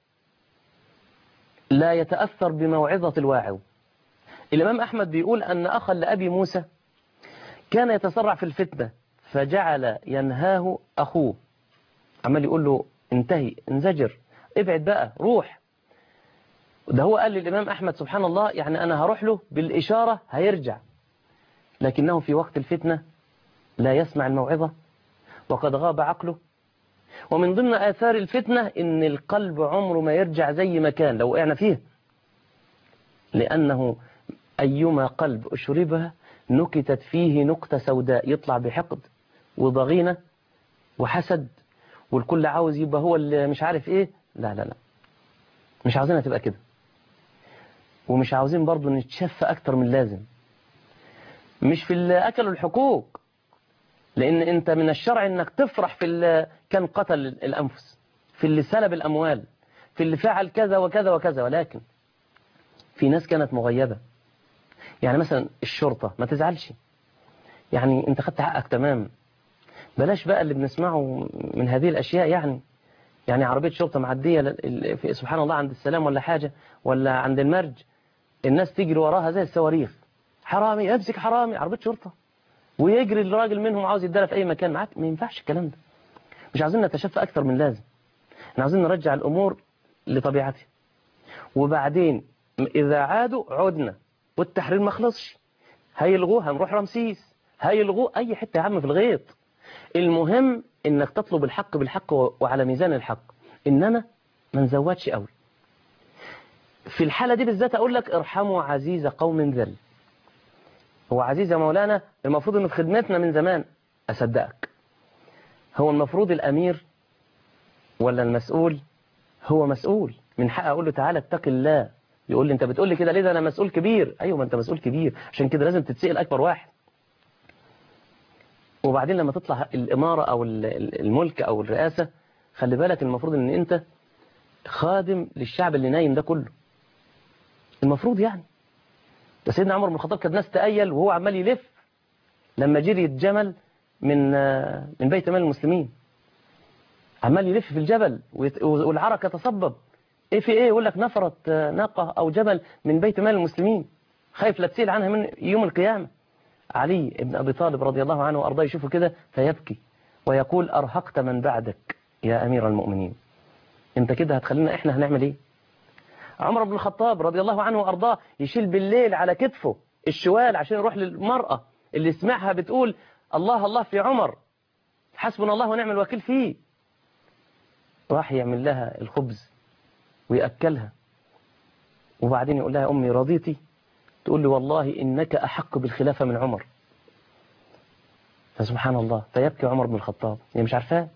لا يتأثر بموعظة الواعظ الإمام أحمد بيقول أن أخا لأبي موسى كان يتسرع في الفتنة فجعل ينهاه أخوه عمال يقول له انتهي انزجر ابعد بقى روح ده هو قال للإمام أحمد سبحان الله يعني أنا هروح له بالإشارة هيرجع لكنه في وقت الفتنة لا يسمع الموعظة وقد غاب عقله ومن ضمن آثار الفتنة إن القلب عمره ما يرجع زي ما كان لو وقعنا فيه لأنه أيما قلب أشربها نكتت فيه نقطة سوداء يطلع بحقد وضغينة وحسد والكل عاوز يبقى هو اللي مش عارف ايه لا لا لا مش عاوزينها تبقى كده ومش عاوزين برضو نتشفى أكتر من لازم مش في اللي أكلوا الحقوق لأن أنت من الشرع أنك تفرح في اللي كان قتل الأنفس في اللي سلب الأموال في اللي فعل كذا وكذا وكذا ولكن في ناس كانت مغيبة يعني مثلا الشرطة ما تزعلش يعني انت خدت حقك تمام بلاش بقى اللي بنسمعه من هذه الأشياء يعني يعني عربية شرطة معدية لل- في- سبحان الله عند السلام ولا حاجة ولا عند المرج الناس تجري وراها زي الصواريخ حرامي امسك حرامي عربية شرطة ويجري الراجل منهم عاوز يتدرى في أي مكان معاك ما ينفعش الكلام ده مش عاوزين نتشفى أكثر من لازم احنا عاوزين نرجع الأمور لطبيعتها وبعدين إذا عادوا عدنا والتحرير ما خلصش هيلغوه هنروح رمسيس هيلغوه أي حتة يا عم في الغيط المهم إنك تطلب الحق بالحق و- وعلى ميزان الحق إنما ما نزودش قوي في الحالة دي بالذات أقول لك ارحموا عزيز قوم ذل هو عزيز يا مولانا المفروض إنه في خدمتنا من زمان أصدقك هو المفروض الأمير ولا المسؤول هو مسؤول من حق أقول له تعالى اتق الله يقول لي أنت بتقول لي كده ليه ده أنا مسؤول كبير أيوة ما أنت مسؤول كبير عشان كده لازم تتسأل أكبر واحد وبعدين لما تطلع الإمارة أو ال- ال- الملك أو الرئاسة خلي بالك المفروض إن أنت خادم للشعب اللي نايم ده كله المفروض يعني ده سيدنا عمر بن الخطاب كان ناس تأيل وهو عمال يلف لما جري الجمل من آه، من بيت مال المسلمين عمال يلف في الجبل ويت- والعرق يتصبب ايه في ايه يقول لك نفرت آه، ناقة او جبل من بيت مال المسلمين خايف لا تسيل عنها من يوم القيامة علي بن ابي طالب رضي الله عنه وارضاه يشوفه كده فيبكي ويقول ارهقت من بعدك يا امير المؤمنين انت كده هتخلينا احنا هنعمل ايه عمر بن الخطاب رضي الله عنه وارضاه يشيل بالليل على كتفه الشوال عشان يروح للمرأة اللي سمعها بتقول الله الله في عمر حسبنا الله ونعم الوكيل فيه راح يعمل لها الخبز ويأكلها وبعدين يقول لها يا أمي رضيتي تقول لي والله إنك أحق بالخلافة من عمر فسبحان الله فيبكي عمر بن الخطاب هي مش عارفاه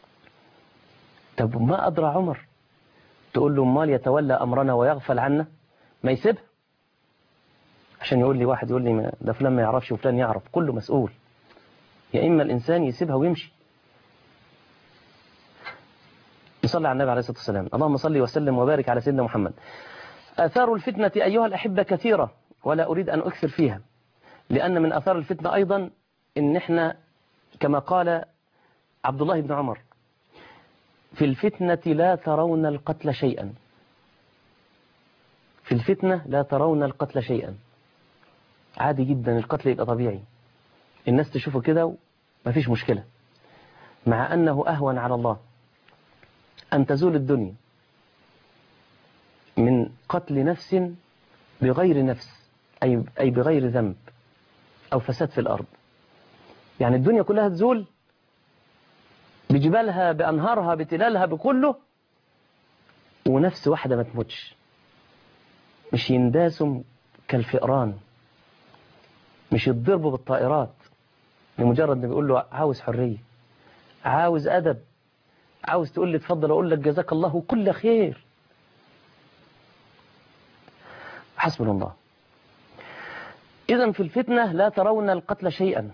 طب ما أدرى عمر تقول له امال يتولى أمرنا ويغفل عنا ما يسيبها عشان يقول لي واحد يقول لي ما- ده فلان ما يعرفش وفلان يعرف كله مسؤول يا إما الإنسان يسيبها ويمشي نصلي على النبي عليه الصلاة والسلام اللهم صل وسلم وبارك على سيدنا محمد آثار الفتنة أيها الأحبة كثيرة ولا أريد أن أكثر فيها لأن من آثار الفتنة أيضا إن إحنا كما قال عبد الله بن عمر في الفتنة لا ترون القتل شيئا في الفتنة لا ترون القتل شيئا عادي جدا القتل يبقى طبيعي الناس تشوفه كده ومفيش مشكلة مع أنه أهون على الله أن تزول الدنيا من قتل نفس بغير نفس أي, أي بغير ذنب أو فساد في الأرض يعني الدنيا كلها تزول بجبالها بأنهارها بتلالها بكله ونفس واحدة ما تموتش مش ينداسوا كالفئران مش يتضربوا بالطائرات لمجرد ان بيقول له عاوز حرية عاوز أدب عاوز تقول لي اتفضل أقول لك جزاك الله كل خير حسبنا الله إذا في الفتنة لا ترون القتل شيئا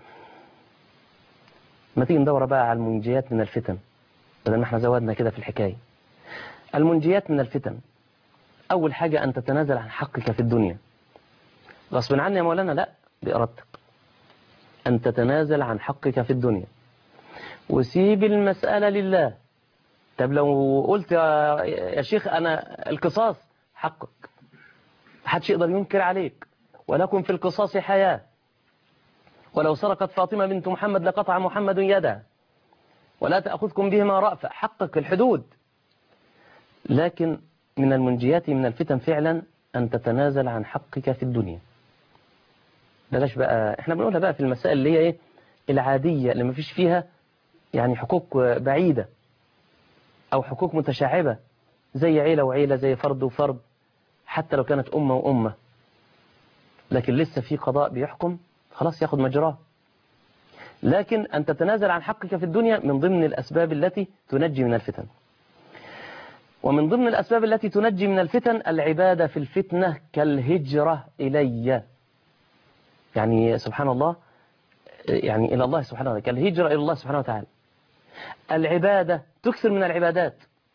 ما تيجي ندور بقى على المنجيات من الفتن بدل ما احنا زودنا كده في الحكاية المنجيات من الفتن أول حاجة أن تتنازل عن حقك في الدنيا غصب عني يا مولانا لا بإرادتك أن تتنازل عن حقك في الدنيا وسيب المسألة لله طب لو قلت يا يا شيخ أنا القصاص حقك محدش يقدر ينكر عليك ولكم في القصاص حياة ولو سرقت فاطمة بنت محمد لقطع محمد يدها ولا تأخذكم بهما رأفة حقك الحدود لكن من المنجيات من الفتن فعلا أن تتنازل عن حقك في الدنيا بلاش بقى احنا بنقولها بقى في المسائل اللي هي ايه العادية اللي ما فيش فيها يعني حقوق بعيدة أو حقوق متشعبة زي عيلة وعيلة زي فرد وفرد حتى لو كانت أمة وأمة لكن لسه في قضاء بيحكم خلاص ياخد مجراه لكن أن تتنازل عن حقك في الدنيا من ضمن الأسباب التي تنجي من الفتن ومن ضمن الأسباب التي تنجي من الفتن العبادة في الفتنة كالهجرة إلي يعني سبحان الله يعني إلى الله سبحانه وتعالى كالهجرة إلى الله سبحانه وتعالى العبادة تكثر من العبادات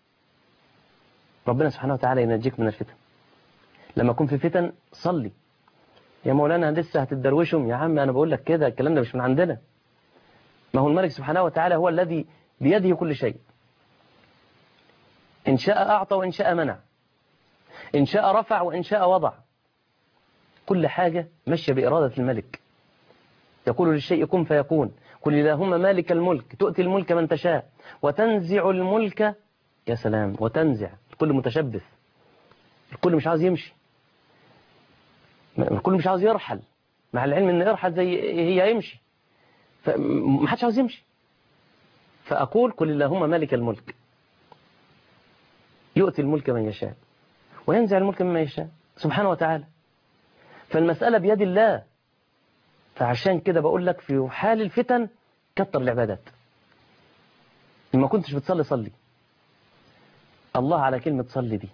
ربنا سبحانه وتعالى ينجيك من الفتن لما أكون في فتن صلي يا مولانا لسه هتدروشهم يا عم أنا بقول لك كده الكلام ده مش من عندنا ما هو الملك سبحانه وتعالى هو الذي بيده كل شيء إن شاء أعطى وإن شاء منع إن شاء رفع وإن شاء وضع كل حاجة ماشية بإرادة الملك يقول للشيء كن فيكون قل اللهم مالك الملك تؤتي الملك من تشاء وتنزع الملك يا سلام وتنزع الكل متشبث الكل مش عاوز يمشي الكل مش عاوز يرحل مع العلم ان يرحل زي هي يمشي فما حدش عاوز يمشي فأقول قل اللهم مالك الملك يؤتي الملك من يشاء وينزع الملك مما يشاء سبحانه وتعالى فالمسألة بيد الله فعشان كده بقول لك في حال الفتن كتر العبادات لما كنتش بتصلي صلي الله على كلمة صلي دي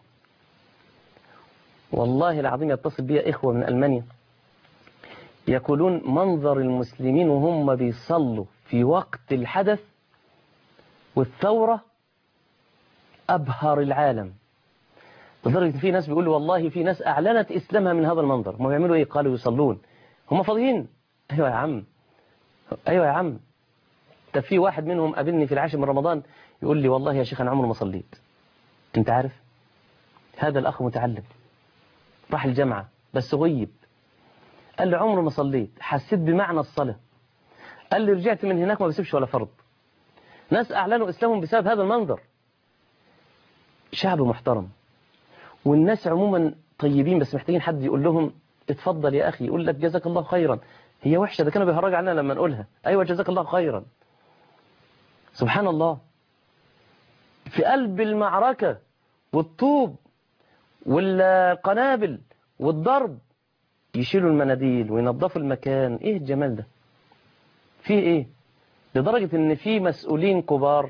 والله العظيم يتصل بي إخوة من ألمانيا يقولون منظر المسلمين وهم بيصلوا في وقت الحدث والثورة أبهر العالم لدرجة في ناس بيقولوا والله في ناس أعلنت إسلامها من هذا المنظر هم بيعملوا إيه قالوا يصلون هم فاضيين أيوة يا عم أيوة يا عم طب في واحد منهم قابلني في العاشر من رمضان يقول لي والله يا شيخ أنا عمري ما صليت أنت عارف هذا الأخ متعلم راح الجامعة بس غيب قال لي عمري ما صليت حسيت بمعنى الصلاة قال لي رجعت من هناك ما بسيبش ولا فرض ناس أعلنوا إسلامهم بسبب هذا المنظر شعب محترم والناس عموما طيبين بس محتاجين حد يقول لهم اتفضل يا أخي يقول لك جزاك الله خيرا هي وحشة ده كانوا بيهرج علينا لما نقولها أيوة جزاك الله خيرا سبحان الله في قلب المعركة والطوب والقنابل والضرب يشيلوا المناديل وينظفوا المكان ايه الجمال ده فيه ايه لدرجة ان في مسؤولين كبار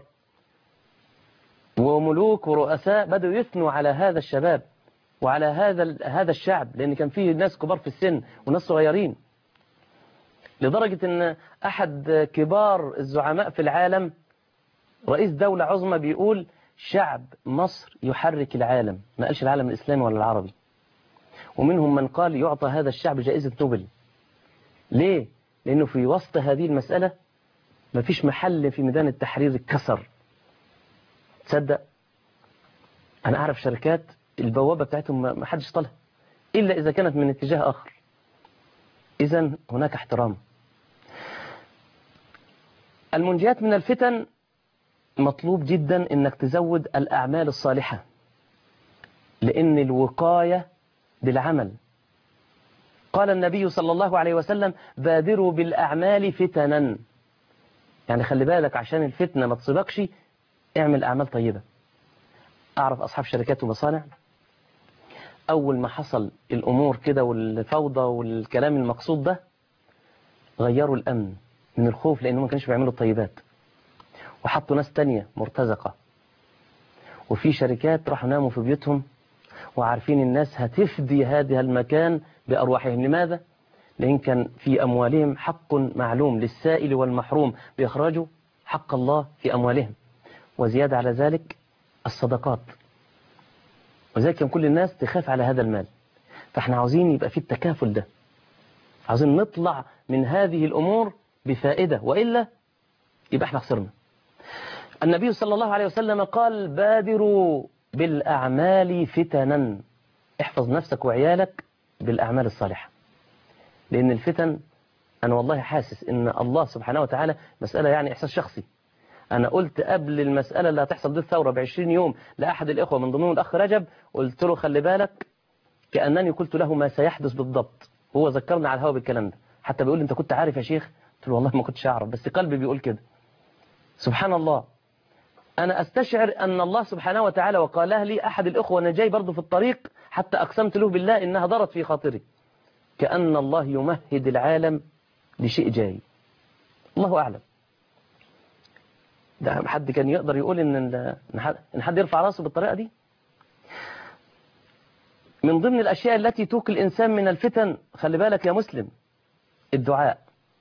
وملوك ورؤساء بدأوا يثنوا على هذا الشباب وعلى هذا هذا الشعب لان كان فيه ناس كبار في السن وناس صغيرين لدرجة ان احد كبار الزعماء في العالم رئيس دولة عظمى بيقول شعب مصر يحرك العالم ما قالش العالم الاسلامي ولا العربي ومنهم من قال يعطى هذا الشعب جائزة نوبل ليه؟ لأنه في وسط هذه المسألة مفيش محل في ميدان التحرير اتكسر تصدق أنا أعرف شركات البوابة بتاعتهم ما حدش طالها إلا إذا كانت من اتجاه آخر إذا هناك احترام المنجيات من الفتن مطلوب جدا انك تزود الأعمال الصالحة لأن الوقاية بالعمل قال النبي صلى الله عليه وسلم بادروا بالأعمال فتنا يعني خلي بالك عشان الفتنة ما تصيبكش اعمل أعمال طيبة أعرف أصحاب شركات ومصانع أول ما حصل الأمور كده والفوضى والكلام المقصود ده غيروا الأمن من الخوف لأنهم ما كانش بيعملوا الطيبات وحطوا ناس تانية مرتزقة وفي شركات راحوا ناموا في بيوتهم وعارفين الناس هتفدي هذا المكان بأرواحهم لماذا؟ لأن كان في أموالهم حق معلوم للسائل والمحروم بإخراجوا حق الله في أموالهم وزيادة على ذلك الصدقات وذلك كان كل الناس تخاف على هذا المال فاحنا عاوزين يبقى في التكافل ده عاوزين نطلع من هذه الأمور بفائدة وإلا يبقى احنا خسرنا النبي صلى الله عليه وسلم قال بادروا بالأعمال فتنا احفظ نفسك وعيالك بالأعمال الصالحة لأن الفتن أنا والله حاسس إن الله سبحانه وتعالى مسألة يعني إحساس شخصي أنا قلت قبل المسألة اللي هتحصل دي الثورة بعشرين يوم لأحد الإخوة من ضمنهم الأخ رجب قلت له خلي بالك كأنني قلت له ما سيحدث بالضبط هو ذكرني على الهوا بالكلام ده حتى بيقول لي أنت كنت عارف يا شيخ قلت له والله ما كنتش أعرف بس قلبي بيقول كده سبحان الله أنا أستشعر أن الله سبحانه وتعالى وقالها لي أحد الأخوة وأنا جاي برضه في الطريق حتى أقسمت له بالله إنها ضرت في خاطري كأن الله يمهد العالم لشيء جاي الله أعلم ده حد كان يقدر يقول إن إن حد يرفع راسه بالطريقة دي من ضمن الأشياء التي توقي الإنسان من الفتن خلي بالك يا مسلم الدعاء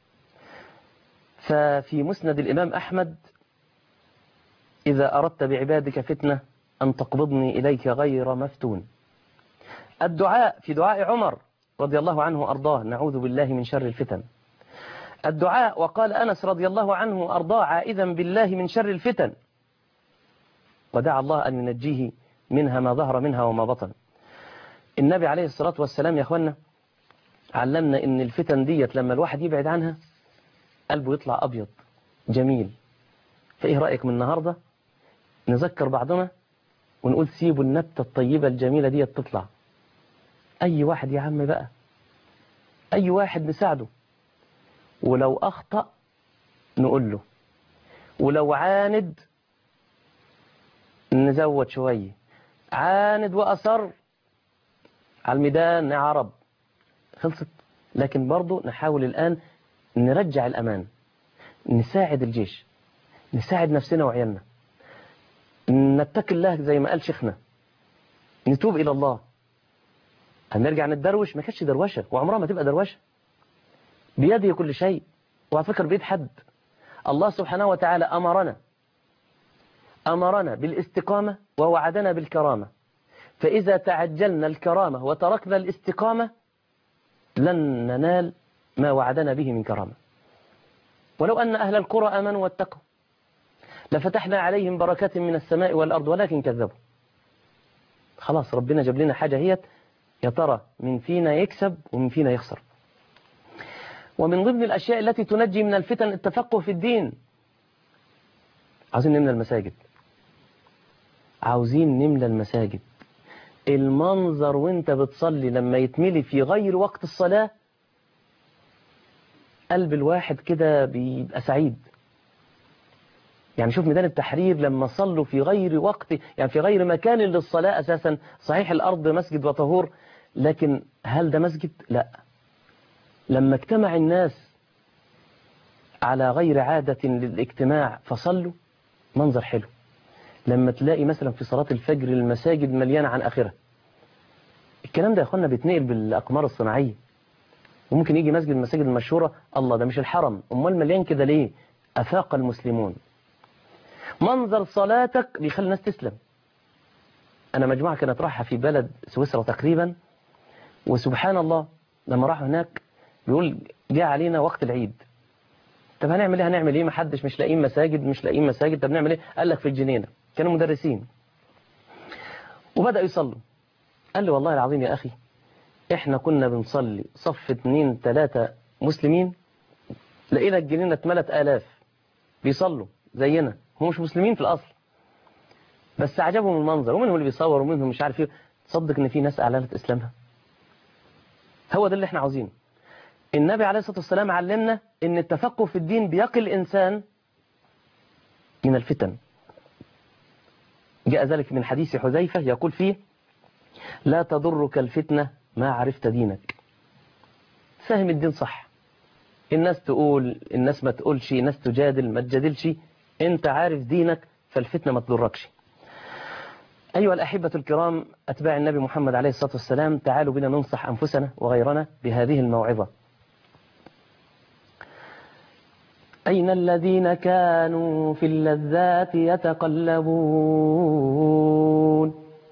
ففي مسند الإمام أحمد إذا أردت بعبادك فتنة أن تقبضني إليك غير مفتون الدعاء في دعاء عمر رضي الله عنه أرضاه نعوذ بالله من شر الفتن الدعاء وقال أنس رضي الله عنه أرضاه عائذا بالله من شر الفتن ودعا الله أن ينجيه منها ما ظهر منها وما بطن النبي عليه الصلاة والسلام يا أخوانا علمنا إن الفتن ديت لما الواحد يبعد عنها قلبه يطلع أبيض جميل فإيه رأيك من النهاردة نذكر بعضنا ونقول سيبوا النبتة الطيبة الجميلة دي تطلع أي واحد يا عم بقى أي واحد نساعده ولو أخطأ نقول له ولو عاند نزود شوية عاند وأصر على الميدان يا عرب خلصت لكن برضو نحاول الآن نرجع الأمان نساعد الجيش نساعد نفسنا وعيالنا نتقي الله زي ما قال شيخنا نتوب إلى الله هنرجع نتدروش ما كانتش دروشة وعمرها ما تبقى دروشة بيده كل شيء وعلى فكرة بيد حد الله سبحانه وتعالى أمرنا أمرنا بالاستقامة ووعدنا بالكرامة فإذا تعجلنا الكرامة وتركنا الاستقامة لن ننال ما وعدنا به من كرامة ولو أن أهل القرى أمنوا واتقوا لفتحنا عليهم بركات من السماء والأرض ولكن كذبوا خلاص ربنا جاب لنا حاجة هي يا ترى من فينا يكسب ومن فينا يخسر ومن ضمن الأشياء التي تنجي من الفتن التفقه في الدين عاوزين نملى المساجد عاوزين نملى المساجد المنظر وانت بتصلي لما يتملي في غير وقت الصلاة قلب الواحد كده بيبقى سعيد يعني شوف ميدان التحرير لما صلوا في غير وقت يعني في غير مكان للصلاة أساسا صحيح الأرض مسجد وطهور لكن هل ده مسجد؟ لا لما اجتمع الناس على غير عادة للاجتماع فصلوا منظر حلو لما تلاقي مثلا في صلاة الفجر المساجد مليانة عن آخرها الكلام ده يا اخوانا بيتنقل بالأقمار الصناعية وممكن يجي مسجد من المساجد المشهورة الله ده مش الحرم أمال مليان كده ليه أفاق المسلمون منظر صلاتك بيخلي الناس تسلم أنا مجموعة كانت رايحة في بلد سويسرا تقريبا وسبحان الله لما راحوا هناك بيقول جاء علينا وقت العيد طب هنعمل ايه هنعمل ايه ما حدش مش لاقيين مساجد مش لاقيين مساجد طب نعمل ايه قال لك في الجنينة كانوا مدرسين وبدأوا يصلوا قال لي والله العظيم يا أخي احنا كنا بنصلي صف اتنين تلاتة مسلمين لقينا الجنينة اتملت آلاف بيصلوا زينا هم مش مسلمين في الأصل بس عجبهم المنظر ومنهم اللي بيصور ومنهم مش عارف ايه تصدق ان في ناس اعلنت اسلامها هو ده اللي احنا عاوزينه النبي عليه الصلاة والسلام علمنا ان التفقه في الدين بيقي الانسان من الفتن جاء ذلك من حديث حذيفة يقول فيه لا تضرك الفتنة ما عرفت دينك فهم الدين صح الناس تقول الناس ما تقولش الناس تجادل ما تجادلش انت عارف دينك فالفتنة ما تضركش أيها الأحبة الكرام أتباع النبي محمد عليه الصلاة والسلام تعالوا بنا ننصح أنفسنا وغيرنا بهذه الموعظة أين الذين كانوا في اللذات يتقلبون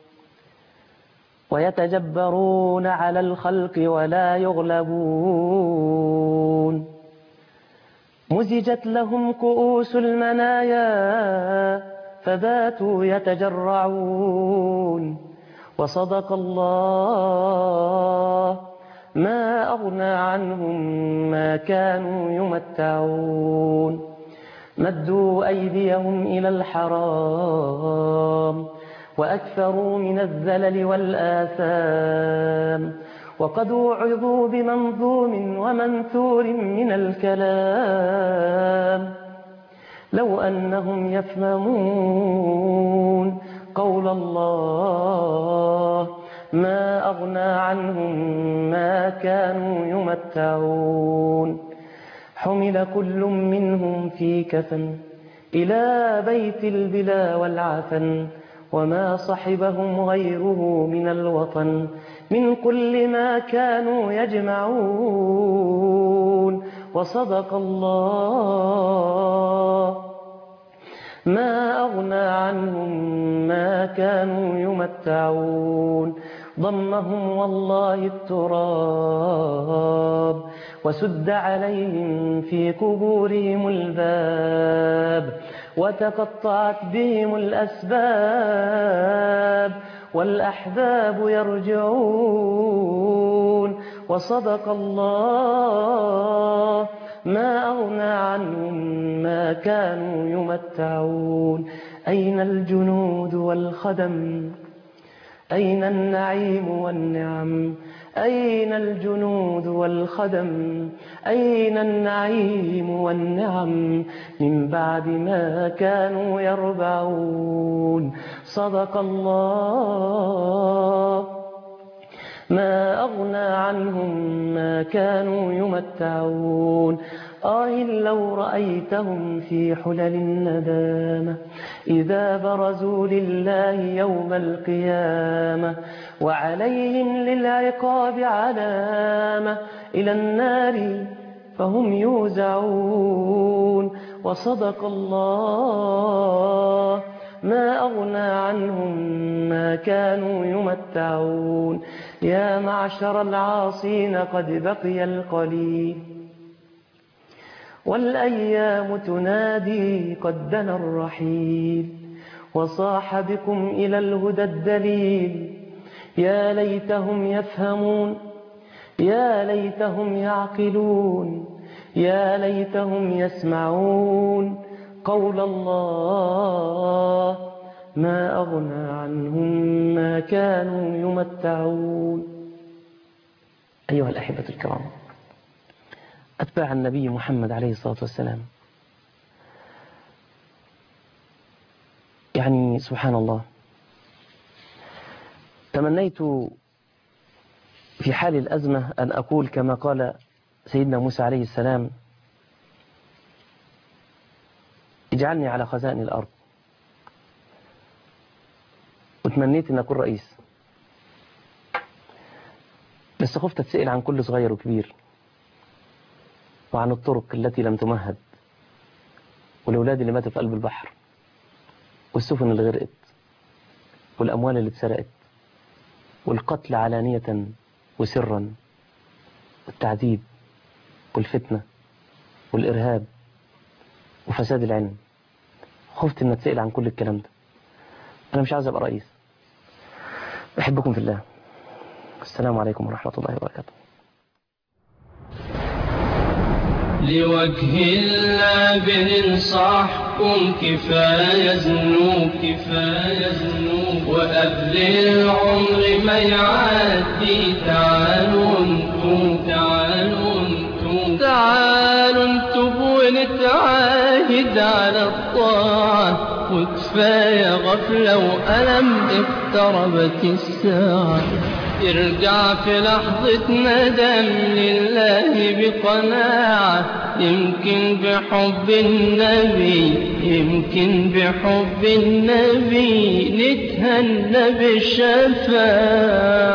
ويتجبرون على الخلق ولا يغلبون مزجت لهم كؤوس المنايا فباتوا يتجرعون وصدق الله ما أغنى عنهم ما كانوا يمتعون مدوا أيديهم إلى الحرام وأكثروا من الزلل والآثام وقد وعظوا بمنظوم ومنثور من الكلام لو أنهم يفهمون قول الله ما أغنى عنهم ما كانوا يمتعون حمل كل منهم في كفن إلى بيت البلا والعفن وما صحبهم غيره من الوطن من كل ما كانوا يجمعون وصدق الله ما أغنى عنهم ما كانوا يمتعون ضمهم والله التراب وسد عليهم في قبورهم الباب وتقطعت بهم الأسباب والأحباب يرجعون وصدق الله ما أغنى عنهم ما كانوا يمتعون أين الجنود والخدم أين النعيم والنعم أين الجنود والخدم أين النعيم والنعم من بعد ما كانوا يربعون صدق الله ما أغنى عنهم ما كانوا يمتعون آه لو رأيتهم في حلل الندامة إذا برزوا لله يوم القيامة وعليهم للعقاب علامة إلى النار فهم يوزعون وصدق الله ما أغنى عنهم ما كانوا يمتعون يا معشر العاصين قد بقي القليل والأيام تنادي قد دنا الرحيل وصاح بكم إلى الهدى الدليل يا ليتهم يفهمون يا ليتهم يعقلون يا ليتهم يسمعون قول الله ما أغنى عنهم ما كانوا يمتعون أيها الأحبة الكرام أتباع النبي محمد عليه الصلاة والسلام يعني سبحان الله تمنيت في حال الأزمة أن أقول كما قال سيدنا موسى عليه السلام اجعلني على خزائن الأرض وتمنيت أن أكون رئيس بس خفت أتسأل عن كل صغير وكبير وعن الطرق التي لم تمهد والأولاد اللي ماتوا في قلب البحر والسفن اللي غرقت والأموال اللي اتسرقت والقتل علانية وسرا والتعذيب والفتنة والإرهاب وفساد العلم خفت ان اتسأل عن كل الكلام ده انا مش عايز ابقى رئيس بحبكم في الله السلام عليكم ورحمة الله وبركاته لوجه الله بننصحكم كفاية ذنوب كفاية ذنوب وقبل العمر ما يعدي تعالوا انتم تعالوا انتم تعالوا انتم ونتعاهد على الطاعة وكفاية غفلة وألم اقتربت الساعة ارجع في لحظة ندم لله بقناعة يمكن بحب النبي يمكن بحب النبي نتهنى بالشفاعة